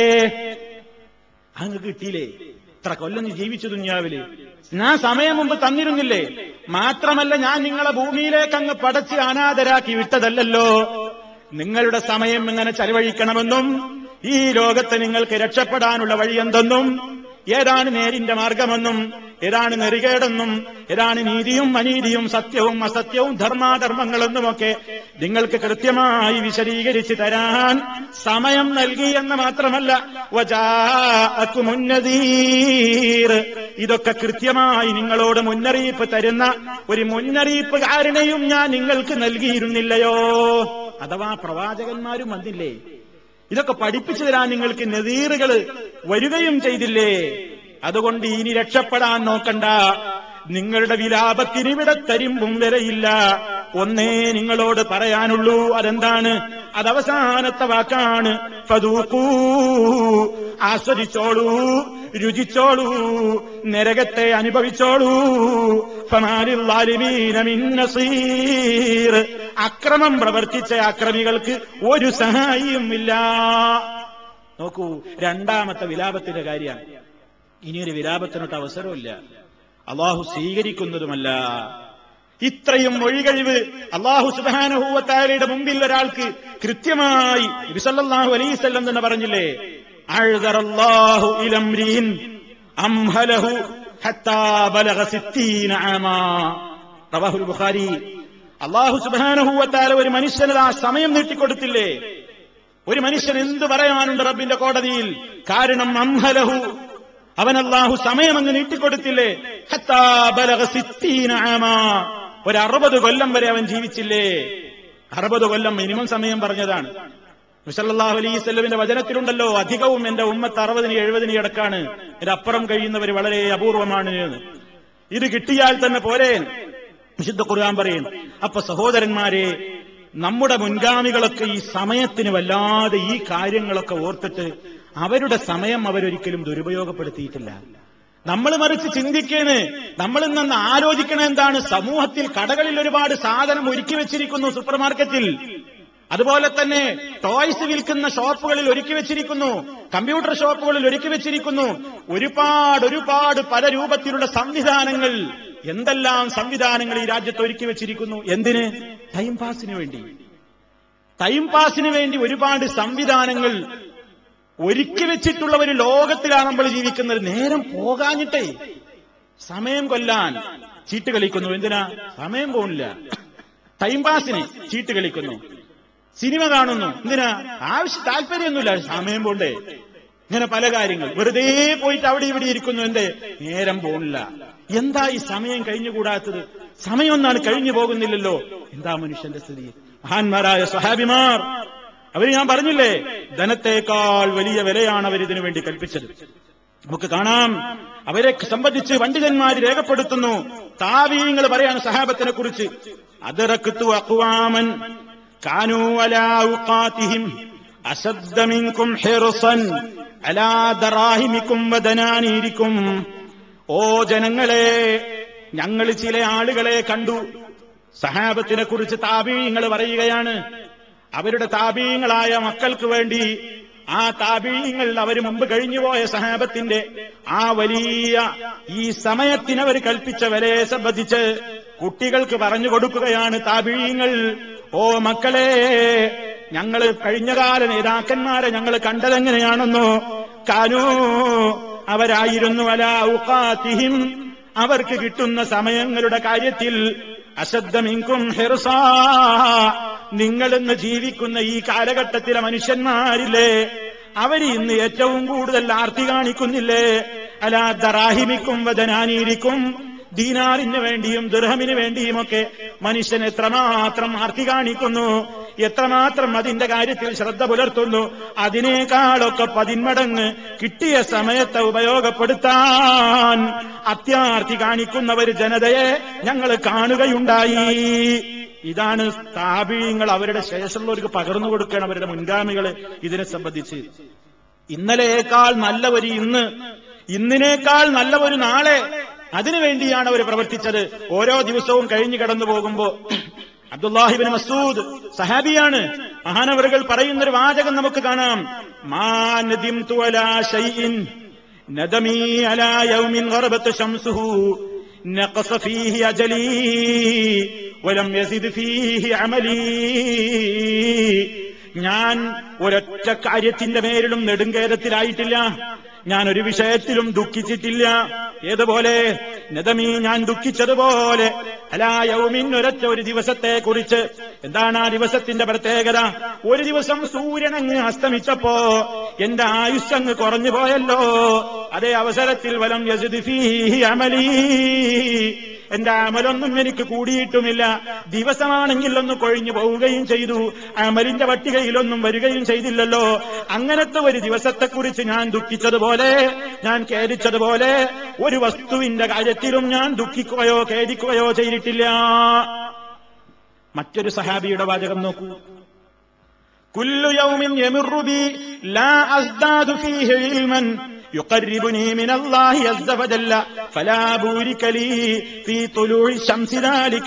അങ്ങ് കിട്ടിയില്ലേ ഇത്ര കൊല്ലം നീ ജീവിച്ചു ദുന്യാവില് ഞാൻ സമയം മുമ്പ് തന്നിരുന്നില്ലേ മാത്രമല്ല ഞാൻ നിങ്ങളെ ഭൂമിയിലേക്ക് അങ്ങ് പടച്ച് അനാഥരാക്കി വിട്ടതല്ലല്ലോ നിങ്ങളുടെ സമയം ഇങ്ങനെ ചെലവഴിക്കണമെന്നും ഈ ലോകത്ത് നിങ്ങൾക്ക് രക്ഷപ്പെടാനുള്ള വഴി എന്തെന്നും ഏതാണ് നേരിന്റെ മാർഗമെന്നും ഏതാണ് നെറികേടെന്നും ഏതാണ് നീതിയും അനീതിയും സത്യവും അസത്യവും ധർമാധർമ്മങ്ങളെന്നുമൊക്കെ നിങ്ങൾക്ക് കൃത്യമായി വിശദീകരിച്ച് തരാൻ സമയം നൽകി എന്ന് മാത്രമല്ല വജാക്കുമുന്നതീർ ഇതൊക്കെ കൃത്യമായി നിങ്ങളോട് മുന്നറിയിപ്പ് തരുന്ന ഒരു മുന്നറിയിപ്പുകാരനെയും ഞാൻ നിങ്ങൾക്ക് നൽകിയിരുന്നില്ലയോ അഥവാ പ്രവാചകന്മാരും വന്നില്ലേ ഇതൊക്കെ പഠിപ്പിച്ചു തരാൻ നിങ്ങൾക്ക് നദീറുകൾ വരികയും ചെയ്തില്ലേ അതുകൊണ്ട് ഇനി രക്ഷപ്പെടാൻ നോക്കണ്ട നിങ്ങളുടെ വിലാപത്തിന് ഇവിടെ തരിമ്പും വരെയില്ല ഒന്നേ നിങ്ങളോട് പറയാനുള്ളൂ അതെന്താണ് അതവസാനത്തെ വാക്കാണ് പതൂക്കൂ ആസ്വദിച്ചോളൂ രുചിച്ചോളൂ നരകത്തെ അനുഭവിച്ചോളൂ ഫമാലിർ അക്രമം പ്രവർത്തിച്ച അക്രമികൾക്ക് ഒരു സഹായിയും ഇല്ല നോക്കൂ രണ്ടാമത്തെ വിലാപത്തിന്റെ കാര്യമാണ് ഇനിയൊരു വിലാപത്തിനൊട്ട് അവസരമില്ല അള്ളാഹു സ്വീകരിക്കുന്നതുമല്ല ഇത്രയും മൊഴികഴിവ് അള്ളാഹു സുബാനഹൂവത്താരയുടെ മുമ്പിൽ ഒരാൾക്ക് കൃത്യമായി വിസല്ലാഹു അലൈസല്ലം തന്നെ പറഞ്ഞില്ലേ അഴുതറല്ലാഹു ഇലംരീൻ അംഹലഹു ഹത്താ ബലഗ സിത്തീന ആമാ റവാഹുൽ ബുഖാരി അള്ളാഹു സുബാനഹൂവത്താര ഒരു മനുഷ്യന് ആ സമയം നീട്ടിക്കൊടുത്തില്ലേ ഒരു മനുഷ്യൻ എന്ത് പറയാനുണ്ട് റബ്ബിന്റെ കോടതിയിൽ കാരണം അംഹലഹു അവൻ അള്ളാഹു സമയം അങ്ങ് നീട്ടിക്കൊടുത്തില്ലേ ഹത്താ ബലഗ സിത്തീന ആമാ ഒരു അറുപത് കൊല്ലം വരെ അവൻ ജീവിച്ചില്ലേ അറുപത് കൊല്ലം മിനിമം സമയം പറഞ്ഞതാണ് മുസല്ലാഹു അലൈസ്വല്ലമിന്റെ വചനത്തിലുണ്ടല്ലോ അധികവും എന്റെ ഉമ്മത്ത് അറുപതിന് എഴുപതിന് ഇടക്കാണ് ഇതിനപ്പുറം കഴിയുന്നവർ വളരെ അപൂർവമാണ് എന്ന് ഇത് കിട്ടിയാൽ തന്നെ പോരെ വിശുദ്ധ ഖുർആൻ പറയും അപ്പൊ സഹോദരന്മാരെ നമ്മുടെ മുൻഗാമികളൊക്കെ ഈ സമയത്തിന് വല്ലാതെ ഈ കാര്യങ്ങളൊക്കെ ഓർത്തിട്ട് അവരുടെ സമയം അവരൊരിക്കലും ദുരുപയോഗപ്പെടുത്തിയിട്ടില്ല നമ്മൾ മറിച്ച് ചിന്തിക്കേണ് നമ്മൾ ഇന്ന് ആലോചിക്കണ എന്താണ് സമൂഹത്തിൽ കടകളിൽ ഒരുപാട് സാധനം ഒരുക്കി വെച്ചിരിക്കുന്നു സൂപ്പർ മാർക്കറ്റിൽ അതുപോലെ തന്നെ ടോയ്സ് വിൽക്കുന്ന ഷോപ്പുകളിൽ ഒരുക്കി വെച്ചിരിക്കുന്നു കമ്പ്യൂട്ടർ ഷോപ്പുകളിൽ ഒരുക്കി വെച്ചിരിക്കുന്നു ഒരുപാട് ഒരുപാട് പല രൂപത്തിലുള്ള സംവിധാനങ്ങൾ എന്തെല്ലാം സംവിധാനങ്ങൾ ഈ രാജ്യത്ത് ഒരുക്കി വെച്ചിരിക്കുന്നു എന്തിന് ടൈം പാസിന് വേണ്ടി ടൈം പാസിന് വേണ്ടി ഒരുപാട് സംവിധാനങ്ങൾ ഒരുക്കി വെച്ചിട്ടുള്ള ഒരു ലോകത്തിലാണ് നമ്മൾ ജീവിക്കുന്നത് നേരം പോകാഞ്ഞിട്ടേ സമയം കൊല്ലാൻ ചീട്ട് കളിക്കുന്നു എന്തിനാ സമയം പോണില്ല ടൈം പാസിന് ചീട്ട് കളിക്കുന്നു സിനിമ കാണുന്നു എന്തിനാ ആവശ്യം താല്പര്യമൊന്നുമില്ല സമയം പോണ്ടേ ഇങ്ങനെ പല കാര്യങ്ങൾ വെറുതെ പോയിട്ട് അവിടെ ഇവിടെ ഇരിക്കുന്നു എന്തേ നേരം പോണില്ല എന്താ ഈ സമയം കഴിഞ്ഞുകൂടാത്തത് സമയം ഒന്നാണ് കഴിഞ്ഞു പോകുന്നില്ലല്ലോ എന്താ മനുഷ്യന്റെ സ്ഥിതി മഹാന്മാരായ സഹാബിമാർ അവർ ഞാൻ പറഞ്ഞില്ലേ ധനത്തേക്കാൾ വലിയ വിലയാണ് അവർ ഇതിനു വേണ്ടി കൽപ്പിച്ചത് നമുക്ക് കാണാം അവരെ സംബന്ധിച്ച് പണ്ഡിതന്മാര് രേഖപ്പെടുത്തുന്നു താവീങ്ങൾ പറയാണ് സഹാബത്തിനെ കുറിച്ച് അതിറക്കത്തു അക്വാമൻ കാനൂ അലാ ഉഖാത്തിഹിം അശദ്ദ മിൻകും ഹിർസൻ അലാ ദറാഹിമിക്കും വദനാനീരിക്കും ഓ ജനങ്ങളെ ഞങ്ങൾ ചില ആളുകളെ കണ്ടു സഹാബത്തിനെ കുറിച്ച് താപീയങ്ങൾ പറയുകയാണ് അവരുടെ താപീയങ്ങളായ മക്കൾക്ക് വേണ്ടി ആ താപീയങ്ങൾ അവർ മുമ്പ് കഴിഞ്ഞുപോയ സഹാബത്തിന്റെ ആ വലിയ ഈ സമയത്തിന് അവർ കൽപ്പിച്ച വിലയെ സംബന്ധിച്ച് കുട്ടികൾക്ക് പറഞ്ഞു കൊടുക്കുകയാണ് താപീയങ്ങൾ ഓ മക്കളെ ഞങ്ങൾ കഴിഞ്ഞകാല നേതാക്കന്മാരെ ഞങ്ങൾ കണ്ടതെങ്ങനെയാണെന്നോ കാനോ അവരായിരുന്നു അല ഔഖാത്തിഹിം അവർക്ക് കിട്ടുന്ന സമയങ്ങളുടെ കാര്യത്തിൽ അശബ്ദമിങ്കും ഹിർസാ നിങ്ങളിന്ന് ജീവിക്കുന്ന ഈ കാലഘട്ടത്തിലെ മനുഷ്യന്മാരില്ലേ അവർ ഇന്ന് ഏറ്റവും കൂടുതൽ ആർത്തി കാണിക്കുന്നില്ലേ അലാ ദറാഹിമിക്കും വദനാനീരിക്കും ദീനാറിന് വേണ്ടിയും ദുർഹമിന് വേണ്ടിയുമൊക്കെ മനുഷ്യൻ എത്രമാത്രം ആർത്തി കാണിക്കുന്നു എത്രമാത്രം അതിന്റെ കാര്യത്തിൽ ശ്രദ്ധ പുലർത്തുന്നു അതിനേക്കാളൊക്കെ പതിന്മടങ്ങ് കിട്ടിയ സമയത്തെ ഉപയോഗപ്പെടുത്താൻ അത്യാർത്തി കാണിക്കുന്നവർ ജനതയെ ഞങ്ങൾ കാണുകയുണ്ടായി ഇതാണ് സ്ഥാപീയങ്ങൾ അവരുടെ ശേഷമുള്ളവർക്ക് പകർന്നു കൊടുക്കണം അവരുടെ മുൻഗാമികള് ഇതിനെ സംബന്ധിച്ച് ഇന്നലെയേക്കാൾ നല്ല ഒരു ഇന്ന് ഇന്നിനേക്കാൾ നല്ല ഒരു നാളെ അതിനുവേണ്ടിയാണ് അവർ പ്രവർത്തിച്ചത് ഓരോ ദിവസവും കഴിഞ്ഞു കടന്നു പോകുമ്പോ അബ്ദുല്ലാഹിബിൻ മസൂദ് സഹാബിയാണ് മഹാനവറുകൾ പറയുന്ന ഒരു വാചകം നമുക്ക് കാണാം മാനദിം നദമീ അലാ യൗമിൻ ഗർബത്ത് ശംസുഹു نقص فيه أجلي ولم يزد فيه عملي ഞാൻ ഒരൊറ്റ കാര്യത്തിന്റെ മേലിലും നെടുങ്കേരത്തിലായിട്ടില്ല ഞാൻ ഒരു വിഷയത്തിലും ദുഃഖിച്ചിട്ടില്ല ഏതുപോലെ നദമീ ഞാൻ ദുഃഖിച്ചതുപോലെ അലായൗമിൻ ഒരൊറ്റ ഒരു ദിവസത്തെ കുറിച്ച് എന്താണ് ആ ദിവസത്തിന്റെ പ്രത്യേകത ഒരു ദിവസം സൂര്യനങ്ങ് അസ്തമിച്ചപ്പോ എന്റെ ആയുസ് അങ്ങ് കുറഞ്ഞു പോയല്ലോ അതേ അവസരത്തിൽ വലം യസുദ് ഫീഹി അമലീ എന്റെ അമലൊന്നും എനിക്ക് കൂടിയിട്ടുമില്ല ദിവസമാണെങ്കിൽ ഒന്ന് കൊഴിഞ്ഞു പോവുകയും ചെയ്തു അമലിന്റെ പട്ടികയിലൊന്നും വരികയും ചെയ്തില്ലല്ലോ അങ്ങനത്തെ ഒരു ദിവസത്തെക്കുറിച്ച് ഞാൻ ദുഃഖിച്ചതുപോലെ ഞാൻ ഖേദിച്ചതുപോലെ ഒരു വസ്തുവിന്റെ കാര്യത്തിലും ഞാൻ ദുഃഖിക്കുകയോ ഖേദിക്കുകയോ ചെയ്തിട്ടില്ല മറ്റൊരു സഹാബിയുടെ വാചകം നോക്കൂ കുല്ലു യൗമിൻ യമിറുബി ലാ അസ്ദാദു ഫീഹി ഇൽമൻ يقربني من الله عز وجل فلا بورك لي في طلوع الشمس ذلك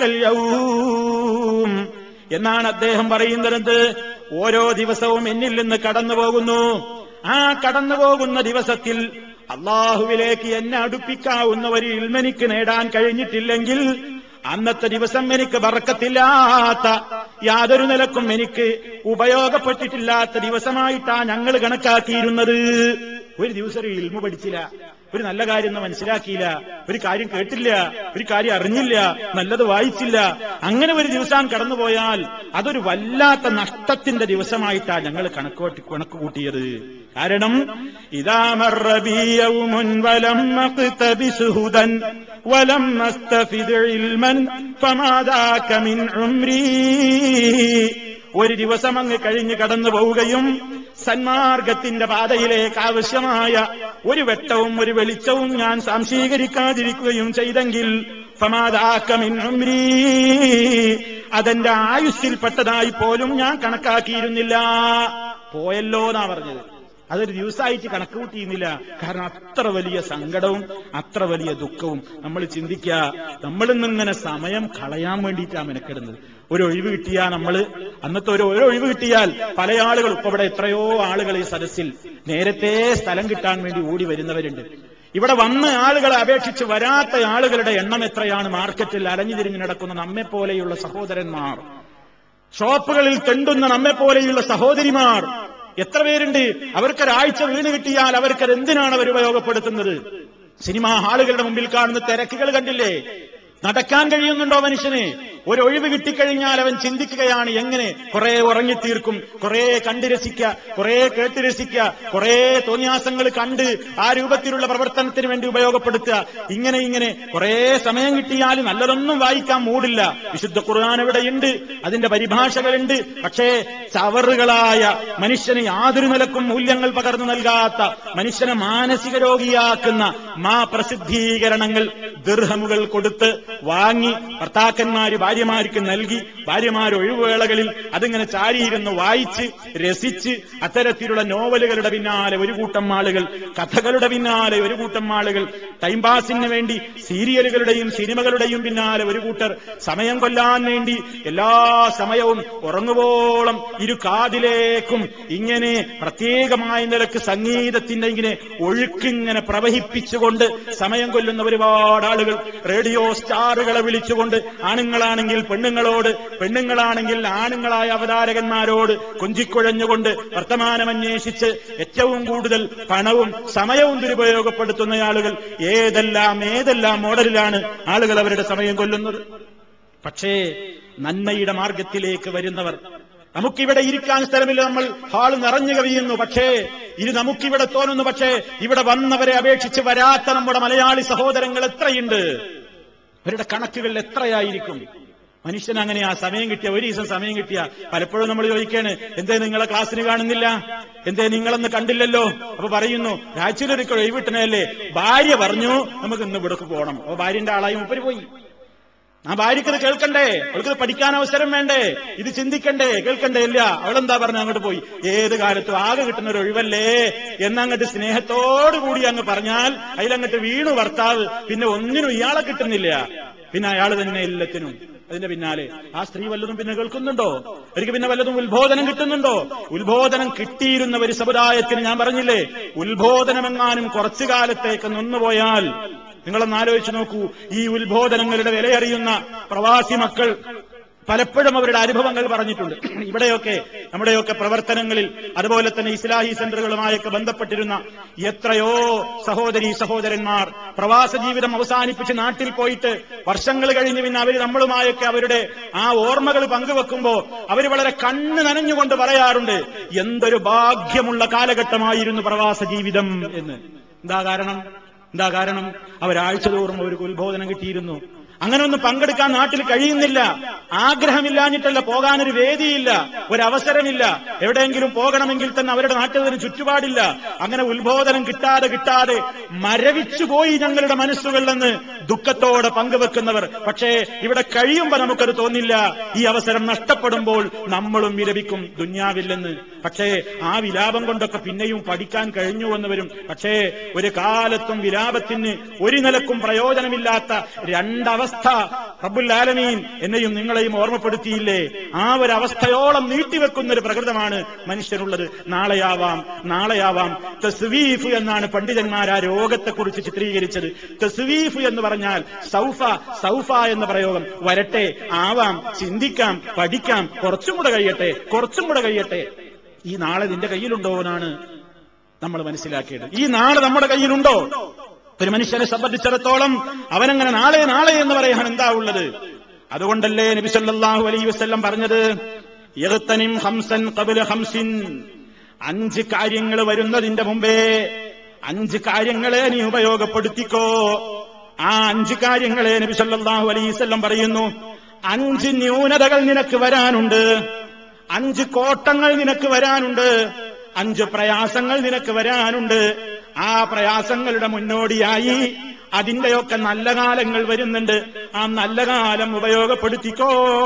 اليوم എന്നാണ് അദ്ദേഹം പറയുന്നത് ഓരോ ദിവസവും എന്നിൽ നിന്ന് കടന്നു പോകുന്നു ആ കടന്നു പോകുന്ന ദിവസത്തിൽ അള്ളാഹുവിലേക്ക് എന്നെ അടുപ്പിക്കാവുന്ന ഒരു ഇൽമനിക്ക് നേടാൻ കഴിഞ്ഞിട്ടില്ലെങ്കിൽ അന്നത്തെ ദിവസം എനിക്ക് ബറക്കത്തില്ലാത്ത യാതൊരു നിലക്കും എനിക്ക് ഉപയോഗപ്പെട്ടിട്ടില്ലാത്ത ദിവസമായിട്ടാ ഞങ്ങൾ കണക്കാക്കിയിരുന്നത് ഒരു ദിവസം ഒരു ഇൽമ പഠിച്ചില്ല ഒരു നല്ല കാര്യം ഒന്നും മനസ്സിലാക്കിയില്ല ഒരു കാര്യം കേട്ടില്ല ഒരു കാര്യം അറിഞ്ഞില്ല നല്ലത് വായിച്ചില്ല അങ്ങനെ ഒരു ദിവസം കടന്നുപോയാൽ അതൊരു വല്ലാത്ത നഷ്ടത്തിന്റെ ദിവസമായിട്ടാ ഞങ്ങൾ കണക്കോട്ടി കണക്ക് കൂട്ടിയത് കാരണം ഇതാമറബിയവും വലം സുഹുദൻ വലം ഇൽമൻ ഫമാദാക മിൻ ഉംരീ ഒരു ദിവസം അങ്ങ് കഴിഞ്ഞ് കടന്നു പോവുകയും സന്മാർഗത്തിന്റെ പാതയിലേക്ക് ആവശ്യമായ ഒരു വെട്ടവും ഒരു വെളിച്ചവും ഞാൻ സംശീകരിക്കാതിരിക്കുകയും ചെയ്തെങ്കിൽ ഫമാദാക്കമിൻ ഉംരീ അതെന്റെ ആയുസ്സിൽപ്പെട്ടതായി പോലും ഞാൻ കണക്കാക്കിയിരുന്നില്ല പോയല്ലോ എന്നാ പറഞ്ഞത് അതൊരു ദിവസമായിട്ട് കണക്ക് കൂട്ടിയിരുന്നില്ല കാരണം അത്ര വലിയ സങ്കടവും അത്ര വലിയ ദുഃഖവും നമ്മൾ ചിന്തിക്കുക നമ്മളിന്നിങ്ങനെ സമയം കളയാൻ വേണ്ടിയിട്ടാണ് മെനക്കെടുന്നത് ഒരു ഒഴിവ് കിട്ടിയാൽ നമ്മൾ അന്നത്തെ ഒരു ഒരു ഒഴിവ് കിട്ടിയാൽ പല ആളുകൾ ഇപ്പൊ ഇവിടെ എത്രയോ ആളുകൾ ഈ സദസ്സിൽ നേരത്തെ സ്ഥലം കിട്ടാൻ വേണ്ടി ഓടി വരുന്നവരുണ്ട് ഇവിടെ വന്ന് ആളുകളെ അപേക്ഷിച്ച് വരാത്ത ആളുകളുടെ എണ്ണം എത്രയാണ് മാർക്കറ്റിൽ അലഞ്ഞു തിരിഞ്ഞു നടക്കുന്ന നമ്മെ പോലെയുള്ള സഹോദരന്മാർ ഷോപ്പുകളിൽ തെണ്ടുന്ന നമ്മെ പോലെയുള്ള സഹോദരിമാർ എത്ര പേരുണ്ട് അവർക്കൊരാഴ്ച വീണ് കിട്ടിയാൽ അവർക്കത് എന്തിനാണ് അവർ ഉപയോഗപ്പെടുത്തുന്നത് സിനിമാ ഹാളുകളുടെ മുമ്പിൽ കാണുന്ന തിരക്കുകൾ കണ്ടില്ലേ നടക്കാൻ കഴിയുന്നുണ്ടോ മനുഷ്യന് ഒരു ഒഴിവ് കിട്ടിക്കഴിഞ്ഞാൽ അവൻ ചിന്തിക്കുകയാണ് എങ്ങനെ കുറെ ഉറങ്ങിത്തീർക്കും കുറെ കണ്ട് രസിക്കുക കുറെ കേട്ട് രസിക്കുക കുറെ തോന്നിയാസങ്ങൾ കണ്ട് ആ രൂപത്തിലുള്ള പ്രവർത്തനത്തിന് വേണ്ടി ഉപയോഗപ്പെടുത്തുക ഇങ്ങനെ ഇങ്ങനെ കുറെ സമയം കിട്ടിയാൽ നല്ലതൊന്നും വായിക്കാൻ മൂടില്ല വിശുദ്ധ ഖുർആൻ ഇവിടെയുണ്ട് അതിന്റെ പരിഭാഷകളുണ്ട് പക്ഷേ ചവറുകളായ മനുഷ്യന് യാതൊരു നിലക്കും മൂല്യങ്ങൾ പകർന്നു നൽകാത്ത മനുഷ്യനെ മാനസിക രോഗിയാക്കുന്ന മാ പ്രസിദ്ധീകരണങ്ങൾ ദീർഹമുകൾ കൊടുത്ത് വാങ്ങി ഭർത്താക്കന്മാര് ഭാര്യമാർക്ക് നൽകി ഭാര്യമാർ ഒഴിവുവേളകളിൽ അതിങ്ങനെ ചാരിയിരുന്ന് വായിച്ച് രസിച്ച് അത്തരത്തിലുള്ള നോവലുകളുടെ പിന്നാലെ ഒരു കൂട്ടം ആളുകൾ കഥകളുടെ പിന്നാലെ ഒരു കൂട്ടം ആളുകൾ ടൈം പാസിന് വേണ്ടി സീരിയലുകളുടെയും സിനിമകളുടെയും പിന്നാലെ ഒരു കൂട്ടർ സമയം കൊല്ലാൻ വേണ്ടി എല്ലാ സമയവും ഉറങ്ങുവോളം ഇരു കാതിലേക്കും ഇങ്ങനെ പ്രത്യേകമായ നിലക്ക് സംഗീതത്തിന്റെ ഇങ്ങനെ ഒഴുക്കിങ്ങനെ പ്രവഹിപ്പിച്ചുകൊണ്ട് സമയം കൊല്ലുന്ന ഒരുപാട് ആളുകൾ റേഡിയോ സ്റ്റാറുകളെ വിളിച്ചുകൊണ്ട് ആണുങ്ങളാണെങ്കിൽ പെണ്ണുങ്ങളോട് പെണ്ണുങ്ങളാണെങ്കിൽ ആണുങ്ങളായ അവതാരകന്മാരോട് കൊഞ്ചിക്കുഴഞ്ഞുകൊണ്ട് വർത്തമാനം അന്വേഷിച്ച് ഏറ്റവും കൂടുതൽ പണവും സമയവും ദുരുപയോഗപ്പെടുത്തുന്ന ആളുകൾ ഏതെല്ലാം ഏതെല്ലാം മോഡലിലാണ് ആളുകൾ അവരുടെ സമയം കൊല്ലുന്നത് പക്ഷേ നന്മയുടെ മാർഗത്തിലേക്ക് വരുന്നവർ നമുക്കിവിടെ ഇരിക്കാൻ സ്ഥലമില്ല നമ്മൾ ഹാൾ നിറഞ്ഞു കവിയുന്നു പക്ഷേ ഇത് നമുക്കിവിടെ തോന്നുന്നു പക്ഷേ ഇവിടെ വന്നവരെ അപേക്ഷിച്ച് വരാത്ത നമ്മുടെ മലയാളി സഹോദരങ്ങൾ എത്രയുണ്ട് അവരുടെ കണക്കുകൾ എത്രയായിരിക്കും മനുഷ്യൻ അങ്ങനെ ആ സമയം കിട്ടിയ ഒരു ദിവസം സമയം കിട്ടിയ പലപ്പോഴും നമ്മൾ ചോദിക്കാണ് എന്തേ നിങ്ങളെ ക്ലാസ്സിന് കാണുന്നില്ല എന്തേ നിങ്ങളെന്ന് കണ്ടില്ലല്ലോ അപ്പൊ പറയുന്നു രാജ്യത്തിലൊരിക്കൽ ഒഴിവിട്ടനല്ലേ ഭാര്യ പറഞ്ഞു നമുക്ക് ഇന്ന് ഇവിടേക്ക് പോകണം അപ്പൊ ഭാര്യന്റെ ആളായി മുപ്പര് പോയി ആ ഭാര്യക്കത് കേൾക്കണ്ടേ അവൾക്കത് പഠിക്കാൻ അവസരം വേണ്ടേ ഇത് ചിന്തിക്കണ്ടേ കേൾക്കണ്ടേ ഇല്ല അവളെന്താ പറഞ്ഞ അങ്ങോട്ട് പോയി ഏത് കാലത്തും ആകെ കിട്ടുന്ന ഒരു ഒഴിവല്ലേ എന്നങ്ങട്ട് സ്നേഹത്തോടു കൂടി അങ്ങ് പറഞ്ഞാൽ അതിലങ്ങട്ട് വീണു ഭർത്താവ് പിന്നെ ഒന്നിനും ഇയാളെ കിട്ടുന്നില്ല പിന്നെ അയാൾ തന്നെ എല്ലാത്തിനും അതിന്റെ പിന്നാലെ ആ സ്ത്രീ വല്ലതും പിന്നെ കേൾക്കുന്നുണ്ടോ എനിക്ക് പിന്നെ വല്ലതും ഉത്ബോധനം കിട്ടുന്നുണ്ടോ ഉത്ബോധനം കിട്ടിയിരുന്ന ഒരു സമുദായത്തിന് ഞാൻ പറഞ്ഞില്ലേ ഉത്ബോധനമെങ്ങാനും കുറച്ചു കാലത്തേക്ക് നിന്നുപോയാൽ നിങ്ങളൊന്ന് ആലോചിച്ച് നോക്കൂ ഈ ഉത്ബോധനങ്ങളുടെ വിലയറിയുന്ന പ്രവാസി മക്കൾ പലപ്പോഴും അവരുടെ അനുഭവങ്ങൾ പറഞ്ഞിട്ടുണ്ട് ഇവിടെയൊക്കെ നമ്മുടെയൊക്കെ പ്രവർത്തനങ്ങളിൽ അതുപോലെ തന്നെ ഇസ്ലാഹി സെന്ററുകളുമായൊക്കെ ബന്ധപ്പെട്ടിരുന്ന എത്രയോ സഹോദരി സഹോദരന്മാർ പ്രവാസ ജീവിതം അവസാനിപ്പിച്ച് നാട്ടിൽ പോയിട്ട് വർഷങ്ങൾ കഴിഞ്ഞ് പിന്നെ അവർ നമ്മളുമായൊക്കെ അവരുടെ ആ ഓർമ്മകൾ പങ്കുവെക്കുമ്പോ അവർ വളരെ കണ്ണ് നനഞ്ഞുകൊണ്ട് പറയാറുണ്ട് എന്തൊരു ഭാഗ്യമുള്ള കാലഘട്ടമായിരുന്നു പ്രവാസ ജീവിതം എന്ന് എന്താ കാരണം എന്താ കാരണം അവരാഴ്ച തോറും അവർക്ക് ഉത്ബോധനം കിട്ടിയിരുന്നു അങ്ങനെ ഒന്നും പങ്കെടുക്കാൻ നാട്ടിൽ കഴിയുന്നില്ല ആഗ്രഹമില്ലാഞ്ഞിട്ടല്ല പോകാനൊരു വേദിയില്ല ഒരവസരമില്ല എവിടെയെങ്കിലും പോകണമെങ്കിൽ തന്നെ അവരുടെ നാട്ടിൽ ചുറ്റുപാടില്ല അങ്ങനെ ഉത്ബോധനം കിട്ടാതെ കിട്ടാതെ മരവിച്ചുപോയി ഞങ്ങളുടെ മനസ്സുകളിലെന്ന് ദുഃഖത്തോടെ പങ്കുവെക്കുന്നവർ പക്ഷേ ഇവിടെ കഴിയുമ്പോ നമുക്കത് തോന്നില്ല ഈ അവസരം നഷ്ടപ്പെടുമ്പോൾ നമ്മളും വിലപിക്കും ദുന്യാവില്ലെന്ന് പക്ഷേ ആ വിലാപം കൊണ്ടൊക്കെ പിന്നെയും പഠിക്കാൻ കഴിഞ്ഞു എന്ന് വരും പക്ഷേ ഒരു കാലത്തും വിലാപത്തിന് ഒരു നിലക്കും പ്രയോജനമില്ലാത്ത രണ്ടവസ്ഥ റബ്ബുൽ ആലമീൻ എന്നെയും നിങ്ങളെയും ഓർമ്മപ്പെടുത്തിയില്ലേ ആ ഒരു അവസ്ഥയോളം നീട്ടിവെക്കുന്ന ഒരു പ്രകൃതമാണ് മനുഷ്യനുള്ളത് നാളെയാവാം നാളെയാവാം തസ്വീഫ് എന്നാണ് പണ്ഡിതന്മാർ ആ രോഗത്തെക്കുറിച്ച് ചിത്രീകരിച്ചത് തസ്വീഫ് എന്ന് പറഞ്ഞാൽ സൗഫ സൗഫ എന്ന പ്രയോഗം വരട്ടെ ആവാം ചിന്തിക്കാം പഠിക്കാം കുറച്ചും കൂടെ കഴിയട്ടെ കുറച്ചും കൂടെ കഴിയട്ടെ ഈ നാളെ നിന്റെ കയ്യിലുണ്ടോ എന്നാണ് നമ്മൾ മനസ്സിലാക്കിയത് ഈ നാളെ നമ്മുടെ കയ്യിലുണ്ടോ ഒരു മനുഷ്യനെ സംബന്ധിച്ചിടത്തോളം അവനങ്ങനെ നാളെ നാളെ എന്ന് പറയാൻ എന്താ ഉള്ളത് അതുകൊണ്ടല്ലേ നബി സല്ലല്ലാഹു അലൈഹി വസല്ലം പറഞ്ഞത് യഗ്തനിം ഹംസൻ ഖബല ഹംസിൻ അഞ്ച് കാര്യങ്ങൾ വരുന്നതിന്റെ മുമ്പേ അഞ്ച് കാര്യങ്ങളെ നീ ഉപയോഗപ്പെടുത്തിക്കോ ആ അഞ്ച് കാര്യങ്ങളെ നബി സല്ലല്ലാഹു അലൈഹി വസല്ലം പറയുന്നു അഞ്ച് ന്യൂനതകൾ നിനക്ക് വരാനുണ്ട് അഞ്ച് കോട്ടങ്ങൾ നിനക്ക് വരാനുണ്ട് അഞ്ച് പ്രയാസങ്ങൾ നിനക്ക് വരാനുണ്ട് ആ പ്രയാസങ്ങളുടെ മുന്നോടിയായി അതിന്റെയൊക്കെ നല്ല കാലങ്ങൾ വരുന്നുണ്ട് ആ നല്ല കാലം ഉപയോഗപ്പെടുത്തിക്കോ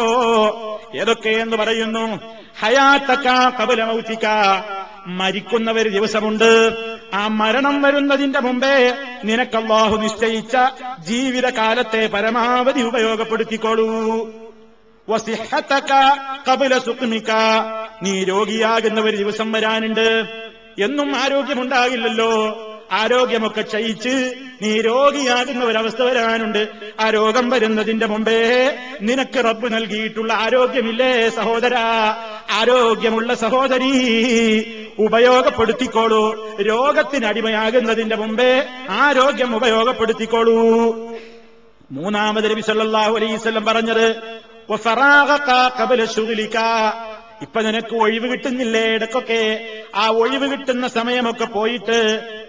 ഏതൊക്കെ എന്ന് പറയുന്നു ഹയാത്തക്ക കപലമൗത്തിക്ക മരിക്കുന്നവർ ദിവസമുണ്ട് ആ മരണം വരുന്നതിന്റെ മുമ്പേ നിനക്കല്ലാഹു നിശ്ചയിച്ച ജീവിതകാലത്തെ പരമാവധി ഉപയോഗപ്പെടുത്തിക്കോളൂ വസിഹത്തക കപില സുഖ്മിക്ക നീ രോഗിയാകുന്ന ഒരു ദിവസം വരാനുണ്ട് എന്നും ആരോഗ്യമുണ്ടാകില്ലല്ലോ ആരോഗ്യമൊക്കെ ക്ഷയിച്ച് നീ രോഗിയാകുന്ന ഒരവസ്ഥ വരാനുണ്ട് ആ രോഗം വരുന്നതിന്റെ മുമ്പേ നിനക്ക് റബ്ബ് നൽകിയിട്ടുള്ള ആരോഗ്യമില്ലേ സഹോദര ആരോഗ്യമുള്ള സഹോദരി ഉപയോഗപ്പെടുത്തിക്കോളൂ രോഗത്തിനടിമയാകുന്നതിന്റെ മുമ്പേ ആരോഗ്യം ഉപയോഗപ്പെടുത്തിക്കോളൂ മൂന്നാമത് നബി സല്ലല്ലാഹു അലൈഹി വസല്ലം പറഞ്ഞത് വഫറാഗക ഖബല ശുഗ്ലിക ഇപ്പൊ നിനക്ക് ഒഴിവ് കിട്ടുന്നില്ലേ ഇടക്കൊക്കെ ആ ഒഴിവ് കിട്ടുന്ന സമയമൊക്കെ പോയിട്ട്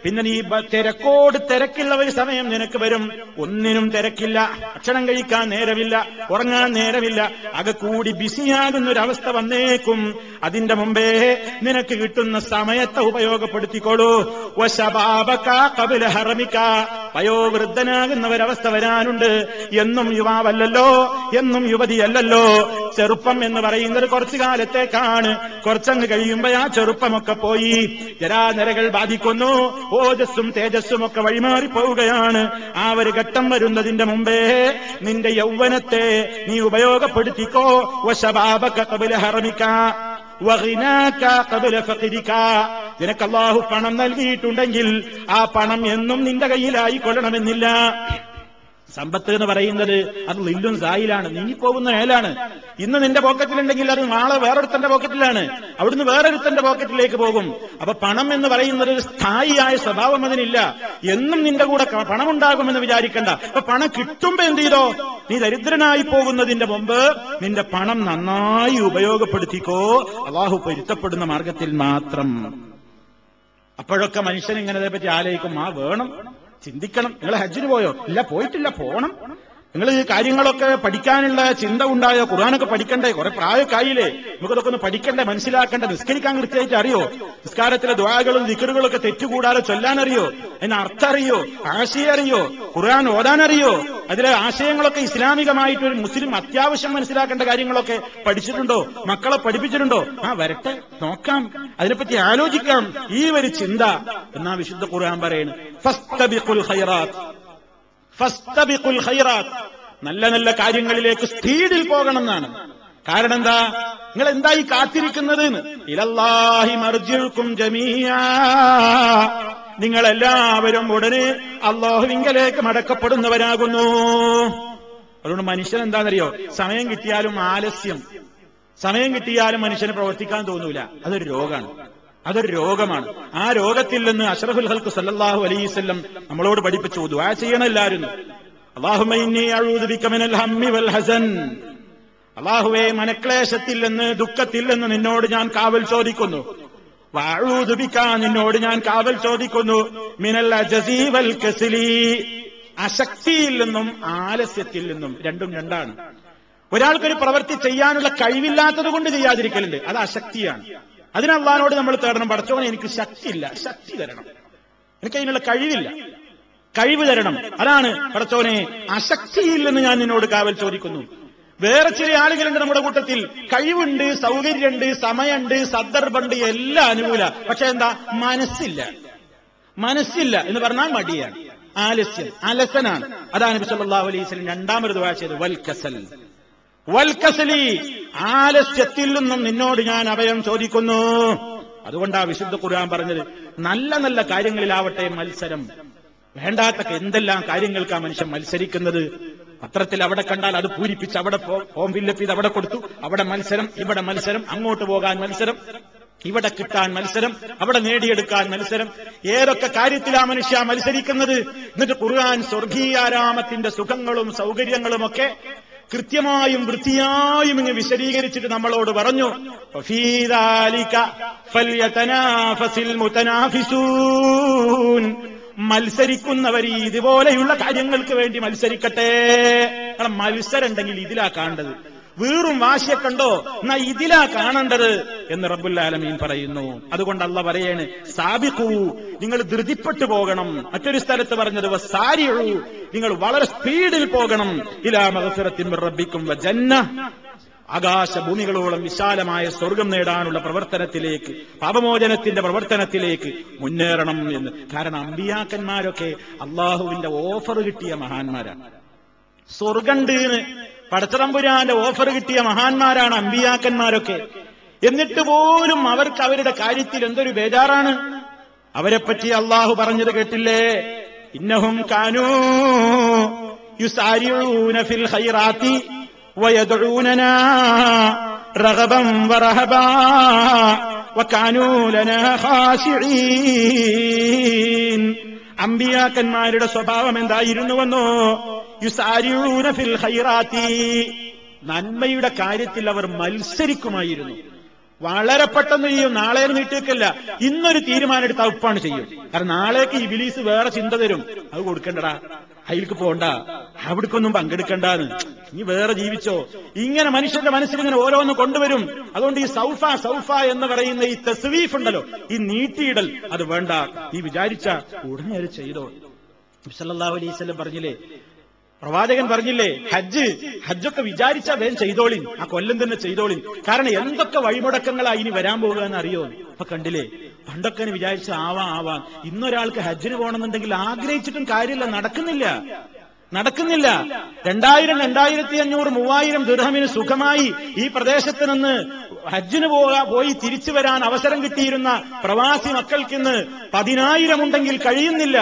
പിന്നെ നീ ബ- തിരക്കോട് തിരക്കുള്ള ഒരു സമയം നിനക്ക് വരും ഒന്നിനും തിരക്കില്ല ഭക്ഷണം കഴിക്കാൻ നേരമില്ല ഉറങ്ങാൻ നേരമില്ല അക കൂടി ബിസിയാകുന്ന ഒരു അവസ്ഥ വന്നേക്കും അതിന്റെ മുമ്പേ നിനക്ക് കിട്ടുന്ന സമയത്തെ ഉപയോഗപ്പെടുത്തിക്കോളൂ വശബാബക കപില ഹറമിക്ക വയോവൃദ്ധനാകുന്ന ഒരവസ്ഥ വരാനുണ്ട് എന്നും യുവാവല്ലല്ലോ എന്നും യുവതിയല്ലല്ലോ ചെറുപ്പം എന്ന് പറയുന്നത് കുറച്ചു കാലത്തേക്കാണ് കുറച്ചങ്ങ് കഴിയുമ്പോ ആ ചെറുപ്പമൊക്കെ പോയി ജരാനരകൾ ബാധിക്കുന്നു ഓജസ്സും തേജസ്സും ഒക്കെ വഴിമാറി പോവുകയാണ് ആ ഒരു ഘട്ടം വരുന്നതിന്റെ മുമ്പേ നിന്റെ യൗവനത്തെ നീ ഉപയോഗപ്പെടുത്തിക്കോ വശബാബക കപില ഹറമിക്ക വഗിനാക ഖബല ഫഖരിക. നിനക്ക് അള്ളാഹു പണം നൽകിയിട്ടുണ്ടെങ്കിൽ ആ പണം എന്നും നിന്റെ കയ്യിലായി കൊള്ളണമെന്നില്ല സമ്പത്ത് എന്ന് പറയുന്നത് അത് ലില്ലും സായിലാണ് നീങ്ങിപ്പോകുന്ന മേലാണ് ഇന്ന് നിന്റെ പോക്കറ്റിലുണ്ടെങ്കിൽ അത് നാളെ വേറൊരുത്തന്റെ പോക്കറ്റിലാണ് അവിടുന്ന് വേറൊരുത്തന്റെ പോക്കറ്റിലേക്ക് പോകും അപ്പൊ പണം എന്ന് പറയുന്നത് ഒരു സ്ഥായിയായ സ്വഭാവം അതിനില്ല എന്നും നിന്റെ കൂടെ ക- പണമുണ്ടാകുമെന്ന് വിചാരിക്കണ്ട അപ്പൊ പണം കിട്ടുമ്പോ എന്ത് ചെയ്തോ നീ ദരിദ്രനായി പോകുന്നതിന്റെ മുമ്പ് നിന്റെ പണം നന്നായി ഉപയോഗപ്പെടുത്തിക്കോ അള്ളാഹു പൊരുത്തപ്പെടുന്ന മാർഗത്തിൽ മാത്രം അപ്പോഴൊക്കെ മനുഷ്യൻ ഇങ്ങനെ അതേപ്പറ്റി ആലോചിക്കും ആ വേണം ചിന്തിക്കണം നിങ്ങൾ ഹജ്ജിന് പോയോ ഇല്ല പോയിട്ടില്ല പോണം നിങ്ങൾ ഈ കാര്യങ്ങളൊക്കെ പഠിക്കാനുള്ള ചിന്ത ഉണ്ടായോ ഖുർആാനൊക്കെ പഠിക്കണ്ടേ കുറെ പ്രായക്കായില്ലേ നമുക്കതൊക്കെ ഒന്ന് പഠിക്കണ്ടേ മനസ്സിലാക്കണ്ടേ നിസ്കരിക്കാൻ കൃത്യമായിട്ട് അറിയോ നിസ്കാരത്തിലെ ദ്വാകളും ദിക്കറുകളൊക്കെ തെറ്റുകൂടാതെ ചൊല്ലാനറിയോ അതിന് അർത്ഥം അറിയോ ആശയം അറിയോ ഖുർആൻ ഓതാനറിയോ അതിലെ ആശയങ്ങളൊക്കെ ഇസ്ലാമികമായിട്ട് ഒരു മുസ്ലിം അത്യാവശ്യം മനസ്സിലാക്കേണ്ട കാര്യങ്ങളൊക്കെ പഠിച്ചിട്ടുണ്ടോ മക്കളെ പഠിപ്പിച്ചിട്ടുണ്ടോ ആ വരട്ടെ നോക്കാം അതിനെപ്പറ്റി ആലോചിക്കാം ഈ ഒരു ചിന്ത എന്നാ വിശുദ്ധ ഖുർആൻ പറയുന്നു ഫസ്തബിഖുൽ ഖൈറാത്ത് ഫസ്തബിഖുൽ ഖൈറാത്ത് നല്ല നല്ല കാര്യങ്ങളിലേക്ക് സ്പീഡിൽ പോകണം എന്നാണ് കാരണം എന്താ നിങ്ങൾ എന്തായി കാത്തിരിക്കുന്നത് ഇലല്ലാഹി മർജിൽക്കും ജമീആ നിങ്ങളെല്ലാവരും ഉടനെ അള്ളാഹുവിങ്കലേക്ക് മടക്കപ്പെടുന്നവരാകുന്നു അതുകൊണ്ട് മനുഷ്യൻ എന്താണെന്നറിയോ സമയം കിട്ടിയാലും ആലസ്യം സമയം കിട്ടിയാലും മനുഷ്യന് പ്രവർത്തിക്കാൻ തോന്നൂല അതൊരു രോഗമാണ് അതൊരു രോഗമാണ് ആ രോഗത്തിൽ നിന്ന് അഷ്റഫുൽ ഹൽക്ക് സല്ലല്ലാഹു അലൈവല്ലം നമ്മളോട് പഠിപ്പിച്ചു ദുആ ചെയ്യണം എല്ലാവരും അള്ളാഹുമ്മ ഇന്നി അഊദു ബിക മിനൽ ഹമ്മി വൽ ഹസൻ അള്ളാഹുവെ മനക്ലേശത്തിൽ നിന്ന് ദുഃഖത്തിൽ നിന്ന് നിന്നോട് ഞാൻ കാവൽ ചോദിക്കുന്നു വാഴൂതുപിക്ക നിന്നോട് ഞാൻ കാവൽ ചോദിക്കുന്നു മിനൽ അജസീ വൽ കസ്ലി അശക്തിയിൽ നിന്നും ആലസ്യത്തിൽ നിന്നും രണ്ടും രണ്ടാണ് ഒരാൾക്കൊരു പ്രവൃത്തി ചെയ്യാനുള്ള കഴിവില്ലാത്തത് കൊണ്ട് ചെയ്യാതിരിക്കലുണ്ട് അത് അശക്തിയാണ് അതിന് അള്ളഹാനോട് നമ്മൾ തേടണം പഠിച്ചോനെ എനിക്ക് ശക്തിയില്ല ശക്തി തരണം എനിക്ക് അതിനുള്ള കഴിവില്ല കഴിവ് തരണം അതാണ് പടച്ചോനെ അശക്തിയിൽ നിന്ന് ഞാൻ നിന്നോട് കാവൽ ചോദിക്കുന്നു വേറെ ചില ആളുകളുണ്ട് നമ്മുടെ കൂട്ടത്തിൽ കഴിവുണ്ട് സൗകര്യമുണ്ട് സമയമുണ്ട് സന്ദർഭമുണ്ട് എല്ലാം അനുകൂല പക്ഷെ എന്താ മനസ്സില്ല മനസ്സില്ല എന്ന് പറഞ്ഞാൽ മടിയാണ് ആലസ്യം അലസനാണ് അതാണ് നബി സല്ലല്ലാഹു അലൈഹി വസല്ലം രണ്ടാമത് ദുആ ചെയ്തത് വൽക്കസൽ വൽക്കസലി ആലസ്യത്തിൽ നിന്നും നിന്നോട് ഞാൻ അഭയം ചോദിക്കുന്നു അതുകൊണ്ടാ വിശുദ്ധ ഖുർആൻ പറഞ്ഞത് നല്ല നല്ല കാര്യങ്ങളിലാവട്ടെ മത്സരം വേണ്ടാത്ത എന്തെല്ലാം കാര്യങ്ങൾക്കാ മനുഷ്യൻ മത്സരിക്കുന്നത് പത്രത്തിൽ അവിടെ കണ്ടാൽ അത് പൂരിപ്പിച്ച് അവിടെ ഫോ- ഫോം ഫില്ലപ്പ് ചെയ്ത് അവിടെ കൊടുത്തു അവിടെ മത്സരം ഇവിടെ മത്സരം അങ്ങോട്ട് പോകാൻ മത്സരം ഇവിടെ കിട്ടാൻ മത്സരം അവിടെ നേടിയെടുക്കാൻ മത്സരം ഏതൊക്കെ കാര്യത്തിലാ മനുഷ്യ മത്സരിക്കുന്നത് എന്നിട്ട് ഖുർആൻ സ്വർഗീയാരാമത്തിന്റെ സുഖങ്ങളും സൗകര്യങ്ങളും ഒക്കെ കൃത്യമായും വൃത്തിയായും ഇങ്ങ് വിശദീകരിച്ചിട്ട് നമ്മളോട് പറഞ്ഞു "വഫീ ذَلِكَ فَلْيَتَنَافَسِ الْمُتَنَافِسُونَ മത്സരിക്കുന്നവർ ഇതുപോലെയുള്ള കാര്യങ്ങൾക്ക് വേണ്ടി മത്സരിക്കട്ടെ കാരണം മത്സരം ഉണ്ടെങ്കിൽ ഇതിലാ കാണേണ്ടത് വീറും വാശിയൊക്കെ ഉണ്ടോ എന്നാ ഇതിലാ കാണേണ്ടത് എന്ന് റബ്ബുൽ ആലമീൻ പറയുന്നു അതുകൊണ്ട് അല്ല പറയാണ് സാബിഖു നിങ്ങൾ ധൃതിപ്പെട്ടു പോകണം മറ്റൊരു സ്ഥലത്ത് പറഞ്ഞത് സാരിയു നിങ്ങൾ വളരെ സ്പീഡിൽ പോകണം ഇലാ മഹഫിറത്തിൻ റബ്ബിക്കും ജന്ന ആകാശഭൂമികളോളം വിശാലമായ സ്വർഗം നേടാനുള്ള പ്രവർത്തനത്തിലേക്ക് പാപമോചനത്തിന്റെ പ്രവർത്തനത്തിലേക്ക് മുന്നേറണം എന്ന് കാരണം അമ്പിയാക്കന്മാരൊക്കെ അള്ളാഹുവിന്റെ ഓഫർ കിട്ടിയ മഹാന്മാരാണ് സ്വർഗണ്ട് എന്ന് പടച്ചതമ്പുരാന്റെ ഓഫർ കിട്ടിയ മഹാന്മാരാണ് അമ്പിയാക്കന്മാരൊക്കെ എന്നിട്ട് പോലും അവർക്ക് അവരുടെ കാര്യത്തിൽ എന്തൊരു ബേജാറാണ് അവരെപ്പറ്റി അള്ളാഹു പറഞ്ഞത് കേട്ടില്ലേ ഇന്നഹും കാനൂ യുസാരിഊന ഫിൽ ഖൈറാത്തി ويدعوننا رغبا ورهبا وكانوا لنا خاشعين അമ്പിയാക്കന്മാരുടെ സ്വഭാവം എന്തായിരുന്നുവെന്നോ യുസാരിഊന ഫിൽ ഖൈറാത്തി നന്മയുടെ കാര്യത്തിൽ അവർ മത്സരിക്കുമായിരുന്നു വളരെ പെട്ടെന്ന് ചെയ്യും നാളെ നീട്ടിവെക്കല്ല ഇന്നൊരു തീരുമാനം എടുത്ത് ഉപ്പാണ് ചെയ്യും കാരണം നാളേക്ക് ഈ ബിലീസ് വേറെ ചിന്ത തരും അത് കൊടുക്കണ്ടടാ അതിലേക്ക് പോണ്ട അവിടേക്കൊന്നും പങ്കെടുക്കണ്ടാന്ന് നീ വേറെ ജീവിച്ചോ ഇങ്ങനെ മനുഷ്യന്റെ മനസ്സിൽ ഇങ്ങനെ ഓരോന്ന് കൊണ്ടുവരും അതുകൊണ്ട് ഈ സൗഫ സൗഫ എന്ന് പറയുന്ന ഈ തസ്വീഫ് ഉണ്ടല്ലോ ഈ നീട്ടിയിടൽ അത് വേണ്ട നീ വിചാരിച്ച ഉടനെ അത് ചെയ്തോ സല്ലല്ലാഹു അലൈഹി വസല്ലം പറഞ്ഞില്ലേ പ്രവാചകൻ പറഞ്ഞില്ലേ ഹജ്ജ് ഹജ്ജൊക്കെ വിചാരിച്ചാ വേഗം ചെയ്തോളിൻ ആ കൊല്ലം തന്നെ ചെയ്തോളിൻ കാരണം എന്തൊക്കെ വഴിമുടക്കങ്ങളാ ഇനി വരാൻ പോകുക എന്ന് അറിയോ അപ്പൊ കണ്ടില്ലേ പണ്ടൊക്കെ ഇനി വിചാരിച്ച ആവാം ആവാം ഇന്നൊരാൾക്ക് ഹജ്ജിന് പോകണമെന്നുണ്ടെങ്കിൽ ആഗ്രഹിച്ചിട്ടും കാര്യമില്ല നടക്കുന്നില്ല നടക്കുന്നില്ല രണ്ടായിരം രണ്ടായിരത്തി അഞ്ഞൂറ് മൂവായിരം ദുർഹമിന് സുഖമായി ഈ പ്രദേശത്ത് നിന്ന് ഹജ്ജിന് പോകാ പോയി തിരിച്ചു വരാൻ അവസരം കിട്ടിയിരുന്ന പ്രവാസി മക്കൾക്കിന്ന് പതിനായിരം ഉണ്ടെങ്കിൽ കഴിയുന്നില്ല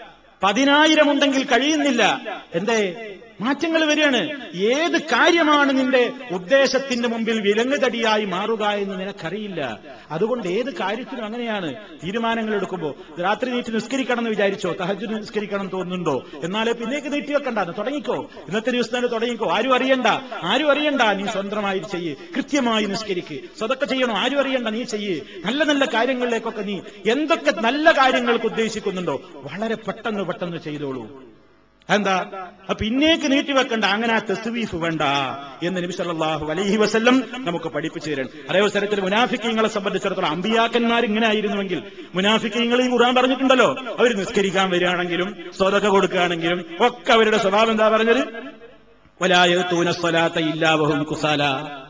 പതിനായിരം ഉണ്ടെങ്കിൽ കഴിയുന്നില്ല എന്തേ മാറ്റങ്ങൾ വരികയാണ് ഏത് കാര്യമാണ് നിന്റെ ഉദ്ദേശത്തിന്റെ മുമ്പിൽ വിലങ്ങുതടിയായി മാറുക എന്ന് നിനക്കറിയില്ല അതുകൊണ്ട് ഏത് കാര്യത്തിനും അങ്ങനെയാണ് തീരുമാനങ്ങൾ എടുക്കുമ്പോൾ രാത്രി നീട്ടി നിസ്കരിക്കണം എന്ന് വിചാരിച്ചോ തഹജ് നിസ്കരിക്കണം തോന്നുന്നുണ്ടോ എന്നാലേ പിന്നേക്ക് നീട്ടി വെക്കണ്ട തുടങ്ങിക്കോ ഇന്നത്തെ ദിവസം തന്നെ തുടങ്ങിക്കോ ആരും അറിയണ്ട ആരും അറിയണ്ട നീ സ്വന്തമായി ചെയ്യ് കൃത്യമായി നിസ്കരിക്ക് സ്വതൊക്കെ ചെയ്യണോ ആരും അറിയണ്ട നീ ചെയ്യ് നല്ല നല്ല കാര്യങ്ങളിലേക്കൊക്കെ നീ എന്തൊക്കെ നല്ല കാര്യങ്ങൾക്ക് ഉദ്ദേശിക്കുന്നുണ്ടോ വളരെ പെട്ടെന്ന് പെട്ടെന്ന് ചെയ്തോളൂ എന്താ അപ്പൊ ഇന്നേക്ക് നീട്ടിവെക്കണ്ട അങ്ങനെ ആ തെസ്വീഫ് വേണ്ട എന്ന് നബി സല്ലല്ലാഹു അലൈഹി വസല്ലം നമുക്ക് പഠിപ്പിച്ചു തരാൻ അതേ അവസരത്തിൽ മുനാഫിക്കങ്ങളെ സംബന്ധിച്ചിടത്തോളം അമ്പിയാക്കന്മാർ ഇങ്ങനെ ആയിരുന്നുവെങ്കിൽ മുനാഫിക്കങ്ങൾ ഈ ഖുർആൻ പറഞ്ഞിട്ടുണ്ടല്ലോ അവർ നിസ്കരിക്കാൻ വരികയാണെങ്കിലും സ്വതക്ക കൊടുക്കുകയാണെങ്കിലും ഒക്കെ അവരുടെ സ്വഭാവം എന്താ പറഞ്ഞത് വലായത്തൂന സ്വലാത്ത ഇല്ലാവഹും കുസാല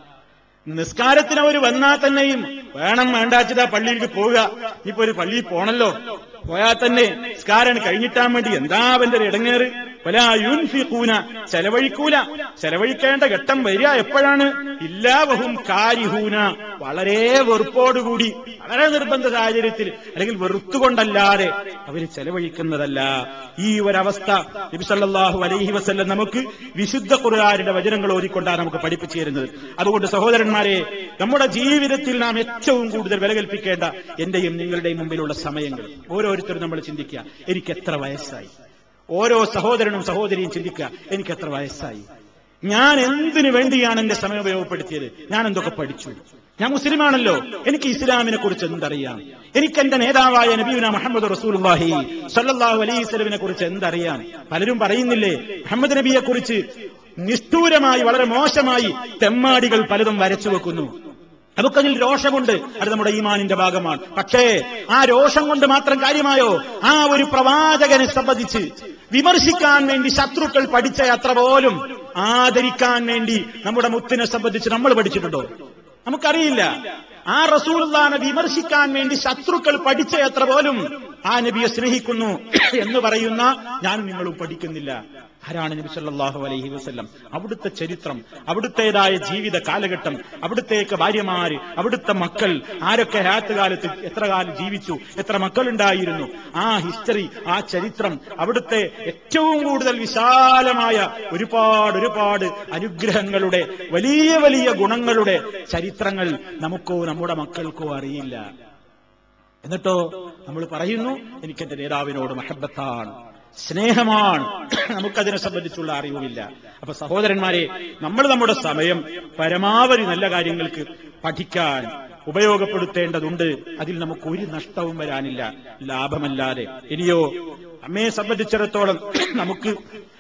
നിസ്കാരത്തിന് അവർ വന്നാൽ തന്നെയും വേണം വേണ്ടാച്ചിതാ പള്ളിയിലേക്ക് പോവുക ഇപ്പൊ ഒരു പള്ളിയിൽ പോണല്ലോ പോയാൽ തന്നെ നിസ്കാരം കഴിഞ്ഞിട്ടാൻ വേണ്ടി എന്താ അവന്റെ ഒരു ഇടങ്ങേറ് പല യൂൻഫിക്കൂന ചെലവഴിക്കൂല ചെലവഴിക്കേണ്ട ഘട്ടം വരിക എപ്പോഴാണ് ഇല്ലാവഹും കാരിഹൂന വളരെ വെറുപ്പോടുകൂടി വളരെ നിർബന്ധ സാഹചര്യത്തിൽ അല്ലെങ്കിൽ വെറുത്തുകൊണ്ടല്ലാതെ അവര് ചെലവഴിക്കുന്നതല്ല ഈ ഒരവസ്ഥ നബിസല്ലാഹു അലൈഹി വസല്ലം നമുക്ക് വിശുദ്ധ ഖുർആാനിന്റെ വചനങ്ങൾ ഓതിക്കൊണ്ടാണ് നമുക്ക് പഠിപ്പിച്ചു തരുന്നത് അതുകൊണ്ട് സഹോദരന്മാരെ നമ്മുടെ ജീവിതത്തിൽ നാം ഏറ്റവും കൂടുതൽ വില കൽപ്പിക്കേണ്ട എന്റെയും നിങ്ങളുടെയും മുമ്പിലുള്ള സമയങ്ങൾ ഓരോരുത്തരും നമ്മൾ ചിന്തിക്കുക എനിക്ക് എത്ര വയസ്സായി ഓരോ സഹോദരനും സഹോദരിയും ചിന്തിക്കുക എനിക്ക് എത്ര വയസ്സായി ഞാൻ എന്തിനു വേണ്ടിയാണ് എന്റെ സമയം ഉപയോഗപ്പെടുത്തിയത് ഞാൻ എന്തൊക്കെ പഠിച്ചു ഞാൻ മുസ്ലിമാണല്ലോ എനിക്ക് ഇസ്ലാമിനെ കുറിച്ച് എന്തറിയാം എനിക്ക് എന്റെ നേതാവായ നബീന മുഹമ്മദ് റസൂൽഹി സല്ലാഹു അലൈസ്ലമിനെ കുറിച്ച് എന്തറിയാം പലരും പറയുന്നില്ലേ മുഹമ്മദ് നബിയെ കുറിച്ച് നിഷ്ഠൂരമായി വളരെ മോശമായി തെമ്മാടികൾ പലതും വരച്ചു വെക്കുന്നു നമുക്കതിൽ രോഷമുണ്ട് അത് നമ്മുടെ ഈമാനിന്റെ ഭാഗമാണ് പക്ഷേ ആ രോഷം കൊണ്ട് മാത്രം കാര്യമായോ ആ ഒരു പ്രവാചകനെ സംബന്ധിച്ച് വിമർശിക്കാൻ വേണ്ടി ശത്രുക്കൾ പഠിച്ച അത്ര പോലും ആദരിക്കാൻ വേണ്ടി നമ്മുടെ മുത്തിനെ സംബന്ധിച്ച് നമ്മൾ പഠിച്ചിട്ടുണ്ടോ നമുക്കറിയില്ല ആ റസൂൽദാനെ വിമർശിക്കാൻ വേണ്ടി ശത്രുക്കൾ പഠിച്ച എത്ര പോലും ആ നബിയെ സ്നേഹിക്കുന്നു എന്ന് പറയുന്ന ഞാനും നിങ്ങളും പഠിക്കുന്നില്ല ആരാണ് നബി സല്ലല്ലാഹു അലൈഹി വസല്ലം അവിടുത്തെ ചരിത്രം അവിടുത്തേതായ ജീവിത കാലഘട്ടം അവിടുത്തേക്ക് ഭാര്യമാര് അവിടുത്തെ മക്കൾ ആരൊക്കെ ഹയാത്ത് കാലത്ത് എത്ര കാലം ജീവിച്ചു എത്ര മക്കളുണ്ടായിരുന്നു ആ ഹിസ്റ്ററി ആ ചരിത്രം അവിടുത്തെ ഏറ്റവും കൂടുതൽ വിശാലമായ ഒരുപാട് ഒരുപാട് അനുഗ്രഹങ്ങളുടെ വലിയ വലിയ ഗുണങ്ങളുടെ ചരിത്രങ്ങൾ നമുക്കോ നമ്മുടെ മക്കൾക്കോ അറിയില്ല എന്നിട്ടോ നമ്മൾ പറയുന്നു എനിക്ക് എന്റെ നേതാവിനോട് മഹബത്താണ് സ്നേഹമാണ് നമുക്കതിനെ സംബന്ധിച്ചുള്ള അറിവുമില്ല അപ്പൊ സഹോദരന്മാരെ നമ്മൾ നമ്മുടെ സമയം പരമാവധി നല്ല കാര്യങ്ങൾക്ക് പഠിക്കാൻ ഉപയോഗപ്പെടുത്തേണ്ടതുണ്ട് അതിൽ നമുക്ക് ഒരു നഷ്ടവും വരാനില്ല ലാഭമല്ലാതെ ഇനിയോ അമ്മയെ സംബന്ധിച്ചിടത്തോളം നമുക്ക്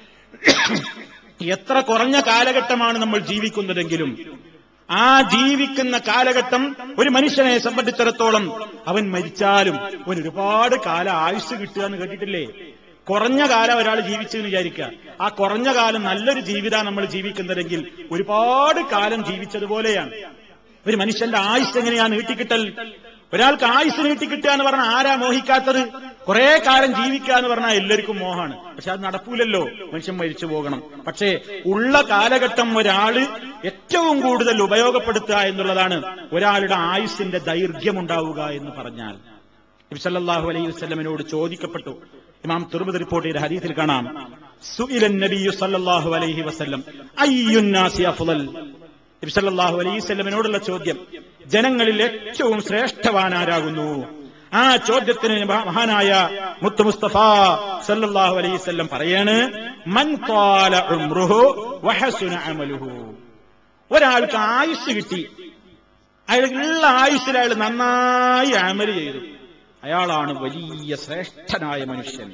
എത്ര കുറഞ്ഞ കാലഘട്ടമാണ് നമ്മൾ ജീവിക്കുന്നതെങ്കിലും ആ ജീവിക്കുന്ന കാലഘട്ടം ഒരു മനുഷ്യനെ സംബന്ധിച്ചിടത്തോളം അവൻ മരിച്ചാലും അവൻ ഒരുപാട് കാല ആയുസ് കിട്ടുക എന്ന് കേട്ടിട്ടില്ലേ കുറഞ്ഞ കാലം ഒരാൾ ജീവിച്ചു എന്ന് വിചാരിക്കുക ആ കുറഞ്ഞ കാലം നല്ലൊരു ജീവിതമാണ് നമ്മൾ ജീവിക്കുന്നതെങ്കിൽ ഒരുപാട് കാലം ജീവിച്ചതുപോലെയാണ് ഒരു മനുഷ്യന്റെ ആയുസ് എങ്ങനെയാ നീട്ടിക്കിട്ടൽ ഒരാൾക്ക് ആയുസ് നീട്ടിക്കിട്ടുക എന്ന് പറഞ്ഞാൽ ആരാ മോഹിക്കാത്തത് കുറെ കാലം ജീവിക്കുക എന്ന് പറഞ്ഞാൽ എല്ലാവർക്കും മോഹാണ് പക്ഷെ അത് നടക്കൂലല്ലോ മനുഷ്യൻ മരിച്ചു പോകണം പക്ഷേ ഉള്ള കാലഘട്ടം ഒരാള് ഏറ്റവും കൂടുതൽ ഉപയോഗപ്പെടുത്തുക എന്നുള്ളതാണ് ഒരാളുടെ ആയുസിന്റെ ദൈർഘ്യമുണ്ടാവുക എന്ന് പറഞ്ഞാൽ നബിസല്ലാഹു അലൈഹി വസ്ലമിനോട് ചോദിക്കപ്പെട്ടു ഇമാം തുറമുദ് റിപ്പോർട്ട് ചെയ്ത ഹദീസിൽ കാണാം സുഇലൻ നബിയു സല്ലല്ലാഹു അലൈഹി വസല്ലം അയ്യുന്നാസി അഫ്ളൽ നബി സല്ലല്ലാഹു അലൈഹി വസല്ലമിനോടുള്ള ചോദ്യം ജനങ്ങളിൽ ഏറ്റവും ശ്രേഷ്ഠവാനാരാകുന്നു ആ ചോദ്യത്തിന് മഹാനായ മുത്തു മുസ്തഫ സല്ലല്ലാഹു അലൈഹി വസല്ലം പറയാണ് മൻ ത്വാല ഉംറുഹു വഹസുന അമലുഹു ഒരാൾക്ക് ആയുസ് കിട്ടി അയാളുള്ള ആയുസ്സിൽ അയാൾ നന്നായി അമല് ചെയ്തു അയാളാണ് വലിയ ശ്രേഷ്ഠനായ മനുഷ്യൻ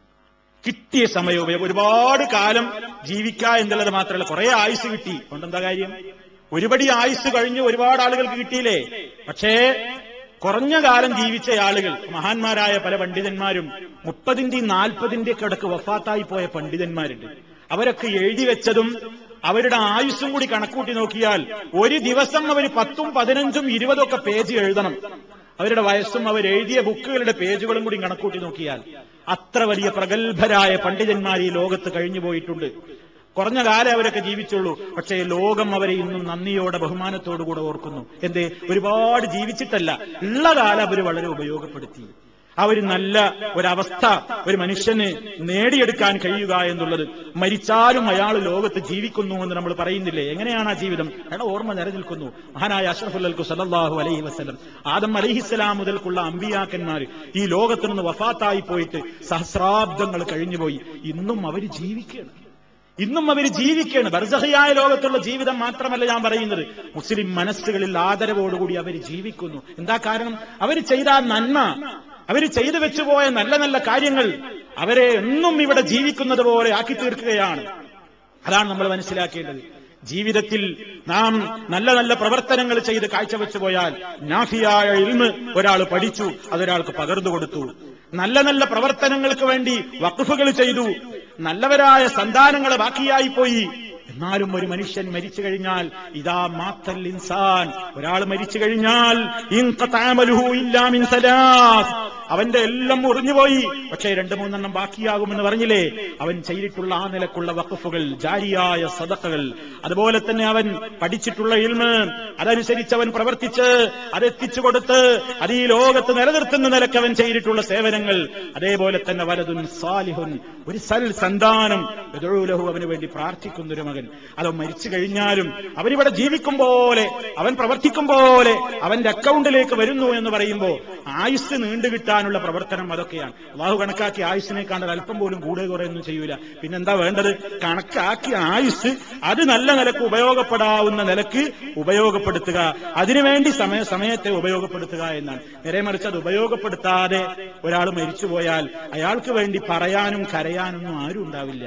കിട്ടിയ സമയം ഉപയോഗം ഒരുപാട് കാലം ജീവിക്കുക എന്നുള്ളത് മാത്രമല്ല കുറെ ആയുസ് കിട്ടി കൊണ്ടെന്താ കാര്യം ഒരുപടി ആയുസ് കഴിഞ്ഞ് ഒരുപാട് ആളുകൾക്ക് കിട്ടിയില്ലേ പക്ഷേ കുറഞ്ഞ കാലം ജീവിച്ച ആളുകൾ മഹാന്മാരായ പല പണ്ഡിതന്മാരും മുപ്പതിന്റെയും നാൽപ്പതിന്റെ കിടക്ക് വഫാത്തായി പോയ പണ്ഡിതന്മാരുണ്ട് അവരൊക്കെ എഴുതി വെച്ചതും അവരുടെ ആയുസ്സും കൂടി കണക്കൂട്ടി നോക്കിയാൽ ഒരു ദിവസം അവർ പത്തും പതിനഞ്ചും ഇരുപതും ഒക്കെ പേജ് എഴുതണം അവരുടെ വയസ്സും അവർ എഴുതിയ ബുക്കുകളുടെ പേജുകളും കൂടി കണക്കൂട്ടി നോക്കിയാൽ അത്ര വലിയ പ്രഗത്ഭരായ പണ്ഡിതന്മാർ ഈ ലോകത്ത് കഴിഞ്ഞു പോയിട്ടുണ്ട് കുറഞ്ഞ കാലം അവരൊക്കെ ജീവിച്ചുള്ളൂ പക്ഷേ ലോകം അവരെ ഇന്നും നന്ദിയോടെ ബഹുമാനത്തോടുകൂടെ ഓർക്കുന്നു എന്തേ ഒരുപാട് ജീവിച്ചിട്ടല്ല ഉള്ള കാലം അവർ വളരെ ഉപയോഗപ്പെടുത്തി ആ ഒരു നല്ല ഒരവസ്ഥ ഒരു മനുഷ്യന് നേടിയെടുക്കാൻ കഴിയുക എന്നുള്ളത് മരിച്ചാലും അയാൾ ലോകത്ത് ജീവിക്കുന്നു എന്ന് നമ്മൾ പറയുന്നില്ലേ എങ്ങനെയാണ് ആ ജീവിതം അയാളുടെ ഓർമ്മ നിലനിൽക്കുന്നു മഹാനായ അഷ്റഫുല്ലൽക്കു സല്ലല്ലാഹു അലൈഹി വസല്ലം ആദം അലഹിസ്സലാം മുതൽക്കുള്ള അമ്പിയാക്കന്മാർ ഈ ലോകത്ത് നിന്ന് വഫാത്തായി പോയിട്ട് സഹസ്രാബ്ദങ്ങൾ കഴിഞ്ഞുപോയി ഇന്നും അവർ ജീവിക്കുകയാണ് ഇന്നും അവർ ജീവിക്കുകയാണ് ബർസഹയായ ലോകത്തുള്ള ജീവിതം മാത്രമല്ല ഞാൻ പറയുന്നത് മുസ്ലിം മനസ്സുകളിൽ ആദരവോടുകൂടി അവർ ജീവിക്കുന്നു എന്താ കാരണം അവർ ചെയ്ത ആ നന്മ അവർ ചെയ്തു വെച്ചുപോയ നല്ല നല്ല കാര്യങ്ങൾ അവരെ എന്നും ഇവിടെ ജീവിക്കുന്നത് പോലെ ആക്കി തീർക്കുകയാണ് അതാണ് നമ്മൾ മനസ്സിലാക്കേണ്ടത് ജീവിതത്തിൽ നാം നല്ല നല്ല പ്രവർത്തനങ്ങൾ ചെയ്ത് കാഴ്ചവെച്ചു പോയാൽ നാഫിയായ ഇൽമ് ഒരാൾ പഠിച്ചു അതൊരാൾക്ക് പകർന്നു കൊടുത്തു നല്ല നല്ല പ്രവർത്തനങ്ങൾക്ക് വേണ്ടി വഖഫുകൾ ചെയ്തു നല്ലവരായ സന്താനങ്ങൾ ബാക്കിയായി പോയി എന്നാലും ഒരു മനുഷ്യൻ മരിച്ചു കഴിഞ്ഞാൽ ഇതാ മാത്തൽ ഇൻസാൻ ഒരാൾ മരിച്ചു കഴിഞ്ഞാൽ ഇൻഖതഅമലുഹു ഇല്ലാ മിൻ സലാസ് അവന്റെ എല്ലാം മുറിഞ്ഞുപോയി പക്ഷേ രണ്ട് മൂന്നെണ്ണം ബാക്കിയാകുമെന്ന് പറഞ്ഞില്ലേ അവൻ ചെയ്തിട്ടുള്ള ആ നിലക്കുള്ള വഖഫുകൾ ജാരിയായ സദഖകൾ അതുപോലെ തന്നെ അവൻ പഠിച്ചിട്ടുള്ള ഇൽമ് അതനുസരിച്ച് അവൻ പ്രവർത്തിച്ച് അതെത്തിച്ചു കൊടുത്ത് അത് ഈ ലോകത്ത് നിലനിർത്തുന്ന നിലക്ക് അവൻ ചെയ്തിട്ടുള്ള സേവനങ്ങൾ അതേപോലെ തന്നെ വലതുൻ സാലിഹുൻ ഒരു സൽ സന്താനം യദഊലഹു അവന് വേണ്ടി പ്രാർത്ഥിക്കുന്ന ഒരു മകൻ അത് മരിച്ചു കഴിഞ്ഞാലും അവനിവിടെ ജീവിക്കും പോലെ അവൻ പ്രവർത്തിക്കും പോലെ അവന്റെ അക്കൗണ്ടിലേക്ക് വരുന്നു എന്ന് പറയുമ്പോൾ ആയുസ് നീണ്ടു കിട്ടാനുള്ള പ്രവർത്തനം അതൊക്കെയാണ് അള്ളാഹു കണക്കാക്കി ആയുസിനെ കാണാൻ അല്പം പോലും കൂടെ കുറയൊന്നും ചെയ്യൂല പിന്നെന്താ വേണ്ടത് കണക്കാക്കി ആയുസ് അത് നല്ല നിലക്ക് ഉപയോഗപ്പെടാവുന്ന നിലക്ക് ഉപയോഗപ്പെടുത്തുക അതിനുവേണ്ടി സമയ സമയത്തെ ഉപയോഗപ്പെടുത്തുക എന്നാണ് നേരെ മറിച്ച് അത് ഉപയോഗപ്പെടുത്താതെ ഒരാൾ മരിച്ചുപോയാൽ അയാൾക്ക് വേണ്ടി പറയാനും കരയാനൊന്നും ആരും ഉണ്ടാവില്ല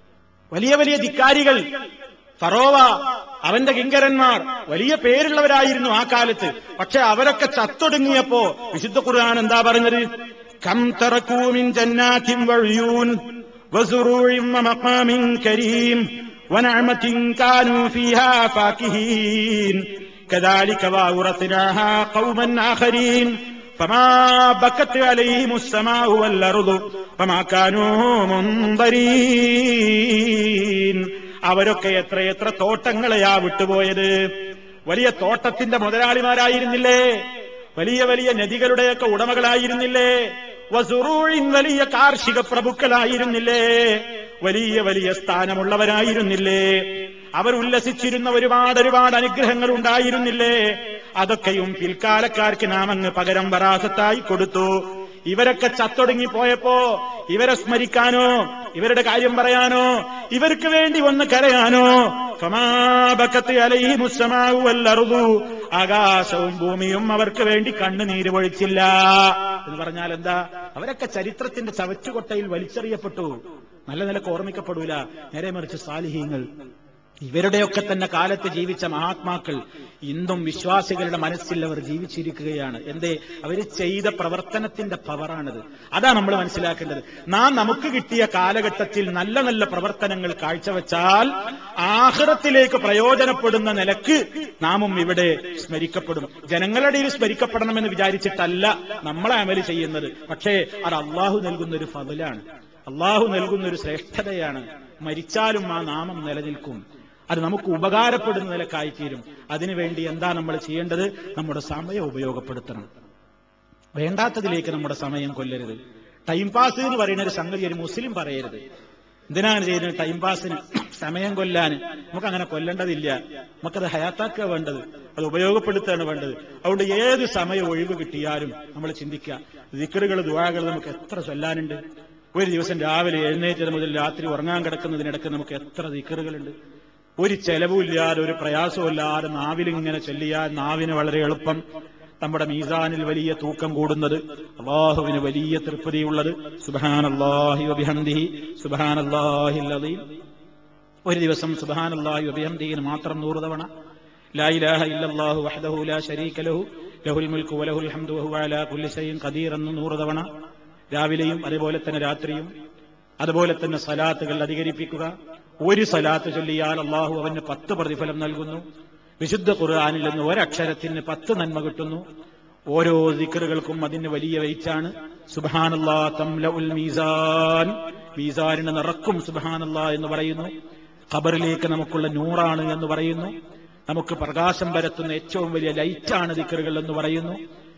വലിയ വലിയ ധിക്കാരികൾ ഫറോവ അവന്റെ കിങ്കരന്മാർ വലിയ പേരുള്ളവരായിരുന്നു ആ കാലത്ത് പക്ഷെ അവരൊക്കെ ചത്തൊടുങ്ങിയപ്പോ വിശുദ്ധ ഖുർആൻ എന്താ പറഞ്ഞത് കം തറക്കൂമിൻ ജന്നാത്തിൻ വഴിയൂൻ വസുറൂഴിൻ മഖാമിൻ കരീം ونعمة كانوا فيها فاكهين كذلك وأورثناها قوما آخرين فما بكت عليهم السماء والأرض فما كانوا منظرين അവരൊക്കെ എത്ര എത്ര തോട്ടങ്ങളെയാ വിട്ടുപോയത് വലിയ തോട്ടത്തിന്റെ മുതലാളിമാരായിരുന്നില്ലേ വലിയ വലിയ നദികളുടെയൊക്കെ ഉടമകളായിരുന്നില്ലേ വസുറൂഴിൻ വലിയ കാർഷിക പ്രഭുക്കളായിരുന്നില്ലേ വലിയ വലിയ സ്ഥാനമുള്ളവരായിരുന്നില്ലേ അവർ ഉല്ലസിച്ചിരുന്ന ഒരുപാട് ഒരുപാട് അനുഗ്രഹങ്ങൾ ഉണ്ടായിരുന്നില്ലേ അതൊക്കെയും പിൽക്കാലക്കാർക്ക് നാം അങ്ങ് പകരം വരാസത്തായി കൊടുത്തു ഇവരൊക്കെ ചത്തൊടുങ്ങി പോയപ്പോ ഇവരെ സ്മരിക്കാനോ ഇവരുടെ കാര്യം പറയാനോ ഇവർക്ക് വേണ്ടി ഒന്ന് കരയാനോ സമാപക്കത്ത് അലയി മുസ്സമാവുവല്ലറുതു ആകാശവും ഭൂമിയും അവർക്ക് വേണ്ടി കണ്ണുനീര് പൊഴിച്ചില്ല എന്ന് പറഞ്ഞാൽ എന്താ അവരൊക്കെ ചരിത്രത്തിന്റെ ചവറ്റുകൊട്ടയിൽ വലിച്ചെറിയപ്പെട്ടു നല്ല നിലക്ക് ഓർമ്മിക്കപ്പെടൂല നേരെ മറിച്ച് സാലിഹീങ്ങൾ ഇവരുടെയൊക്കെ തന്നെ കാലത്ത് ജീവിച്ച മഹാത്മാക്കൾ ഇന്നും വിശ്വാസികളുടെ മനസ്സിൽ അവർ ജീവിച്ചിരിക്കുകയാണ് എന്തേ അവർ ചെയ്ത പ്രവർത്തനത്തിന്റെ പവറാണിത് അതാ നമ്മൾ മനസ്സിലാക്കേണ്ടത് നാം നമുക്ക് കിട്ടിയ കാലഘട്ടത്തിൽ നല്ല നല്ല പ്രവർത്തനങ്ങൾ കാഴ്ചവെച്ചാൽ ആഹ്റത്തിലേക്ക് പ്രയോജനപ്പെടുന്ന നിലക്ക് നാമും ഇവിടെ സ്മരിക്കപ്പെടും ജനങ്ങളുടെ ഇടയിൽ സ്മരിക്കപ്പെടണമെന്ന് വിചാരിച്ചിട്ടല്ല നമ്മളെ അമല് ചെയ്യുന്നത് പക്ഷേ അത് അള്ളാഹു നൽകുന്ന ഒരു ഫതിലാണ് അള്ളാഹു നൽകുന്ന ഒരു ശ്രേഷ്ഠതയാണ് മരിച്ചാലും ആ നാമം നിലനിൽക്കും അത് നമുക്ക് ഉപകാരപ്പെടുന്ന നിലക്കായിത്തീരും അതിനുവേണ്ടി എന്താ നമ്മൾ ചെയ്യേണ്ടത് നമ്മുടെ സമയം ഉപയോഗപ്പെടുത്തണം വേണ്ടാത്തതിലേക്ക് നമ്മുടെ സമയം കൊല്ലരുത് ടൈം പാസ് എന്ന് പറയുന്ന ഒരു സംഗതി ഒരു മുസ്ലിം പറയരുത് എന്തിനാണ് ചെയ്യുന്നത് ടൈം പാസിന് സമയം കൊല്ലാൻ നമുക്ക് അങ്ങനെ കൊല്ലേണ്ടതില്ല നമുക്കത് ഹയാത്താക്കുക വേണ്ടത് അത് ഉപയോഗപ്പെടുത്തുകയാണ് വേണ്ടത് അതുകൊണ്ട് ഏത് സമയം ഒഴിവ് കിട്ടിയാലും നമ്മൾ ചിന്തിക്കുക ദിക്കറുകൾ ദുവാകൾ നമുക്ക് എത്ര ചൊല്ലാനുണ്ട് ഒരു ദിവസം രാവിലെ എഴുന്നേറ്റത് മുതൽ രാത്രി ഉറങ്ങാൻ കിടക്കുന്നതിനിടക്ക് നമുക്ക് എത്ര ദിക്കറുകളുണ്ട് ഒരു ചെലവുമില്ലാതെ ഒരു പ്രയാസമില്ലാതെ നാവിലിങ്ങനെ ചെല്ലിയാൽ നാവിന് വളരെ എളുപ്പം നമ്മുടെ മീസാനിൽ വലിയ തൂക്കം കൂടുന്നത് അള്ളാഹുവിന് വലിയ തൃപ്തിയുള്ളത് സുബാനല്ലാഹി വബിഹംദിഹി സുബാനല്ലാഹി അലീം ഒരു ദിവസം സുബാനല്ലാഹി വബിഹംദിഹിന് മാത്രം നൂറ് തവണ ലാ ഇലാഹ ഇല്ലല്ലാഹു വഹ്ദഹു ലാ ശരീക ലഹു ലഹുൽ മുൽക്കു വലഹുൽ ഹംദു വഹുവ അലാ കുല്ലി ഷൈഇൻ ഖദീർ എന്ന് നൂറ് തവണ രാവിലെയും അതുപോലെ തന്നെ രാത്രിയും അതുപോലെ തന്നെ സലാത്തുകൾ അധികരിപ്പിക്കുക ഒരു സലാത്ത് ചൊല്ലിയാൽ അള്ളാഹു അവന് പത്ത് പ്രതിഫലം നൽകുന്നു വിശുദ്ധ ഖുർആാനിൽ നിന്ന് ഒരക്ഷരത്തിന് പത്ത് നന്മ കിട്ടുന്നു ഓരോ ദിക്കറുകൾക്കും അതിന് വലിയ വെയിറ്റാണ് സുബാനല്ലാ തംല ഉൽ മീസാൻ മീസാനിന് നിറക്കും സുബാനല്ലാ എന്ന് പറയുന്നു ഖബറിലേക്ക് നമുക്കുള്ള നൂറാണ് എന്ന് പറയുന്നു നമുക്ക് പ്രകാശം പരത്തുന്ന ഏറ്റവും വലിയ ലൈറ്റാണ് ദിക്കറുകൾ എന്ന് പറയുന്നു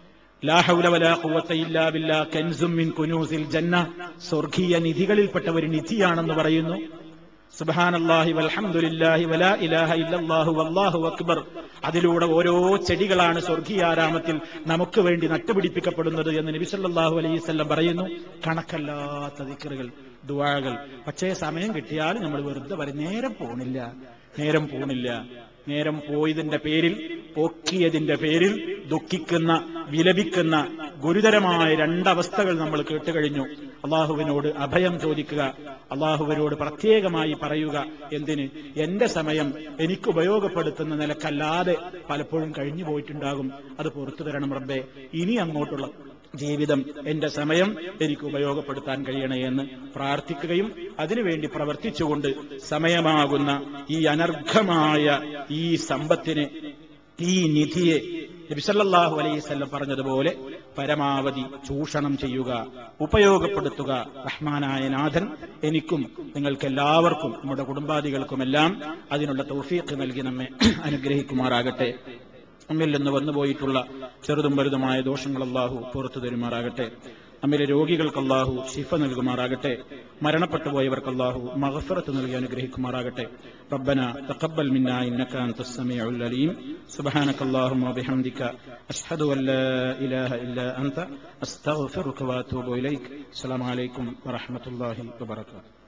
ജന്ന സ്വർഗീയ നിധികളിൽപ്പെട്ട ഒരു നിധിയാണെന്ന് പറയുന്നു സുബാനല്ലാഹി വൽഹംദുലില്ലാഹി വലാ ഇലാഹ ഇല്ലല്ലാഹു വല്ലാഹു അക്ബർ അതിലൂടെ ഓരോ ചെടികളാണ് സ്വർഗീയാരാമത്തിൽ നമുക്ക് വേണ്ടി നട്ടുപിടിപ്പിക്കപ്പെടുന്നത് എന്ന് നബി സല്ലല്ലാഹു അലൈഹി വസല്ലം പറയുന്നു കണക്കല്ലാത്ത ദിക്റുകൾ ദുആകൾ പക്ഷേ സമയം കിട്ടിയാൽ നമ്മൾ വെറുതെ പറയും നേരം പോണില്ല നേരം പോണില്ല നേരം പോയതിന്റെ പേരിൽ പൊക്കിയതിന്റെ പേരിൽ ദുഃഖിക്കുന്ന വിലപിക്കുന്ന ഗുരുതരമായ രണ്ടവസ്ഥകൾ നമ്മൾ കേട്ടുകഴിഞ്ഞു അള്ളാഹുവിനോട് അഭയം ചോദിക്കുക അള്ളാഹുവിനോട് പ്രത്യേകമായി പറയുക എന്തിന് എന്റെ സമയം എനിക്ക് ഉപയോഗപ്പെടുത്തുന്ന നിലക്കല്ലാതെ പലപ്പോഴും കഴിഞ്ഞു പോയിട്ടുണ്ടാകും അത് പുറത്തു തരണം റബ്ബെ ഇനി അങ്ങോട്ടുള്ള ജീവിതം എന്റെ സമയം എനിക്ക് ഉപയോഗപ്പെടുത്താൻ കഴിയണേ എന്ന് പ്രാർത്ഥിക്കുകയും അതിനുവേണ്ടി പ്രവർത്തിച്ചുകൊണ്ട് സമയമാകുന്ന ഈ അനർഘമായ ഈ സമ്പത്തിനെ ഈ നിധിയെ നബിസല്ലാഹു അലൈവല്ലം പറഞ്ഞതുപോലെ പരമാവധി ചൂഷണം ചെയ്യുക ഉപയോഗപ്പെടുത്തുക റഹ്മാനായ നാഥൻ എനിക്കും നിങ്ങൾക്കെല്ലാവർക്കും നമ്മുടെ കുടുംബാദികൾക്കുമെല്ലാം അതിനുള്ള തൗഫീഖ് നൽകി നമ്മെ അനുഗ്രഹിക്കുമാറാകട്ടെ നമ്മിൽ നിന്ന് വന്നുപോയിട്ടുള്ള ചെറുതും വലുതുമായ ദോഷങ്ങൾ അള്ളാഹു പുറത്തു തരുമാറാകട്ടെ നമ്മിലെ രോഗികൾക്ക് അള്ളാഹു ശിഫ നൽകുമാറാകട്ടെ മരണപ്പെട്ടു പോയവർക്ക് അള്ളാഹു മഹഫറത്ത് നൽകി അനുഗ്രഹിക്കുമാറാകട്ടെ ربنا تقبل منا إنك أنت السميع العليم سبحانك اللهم وبحمدك أشهد أن لا إله إلا أنت أستغفرك وأتوب إليك السلام عليكم ورحمة الله وبركاته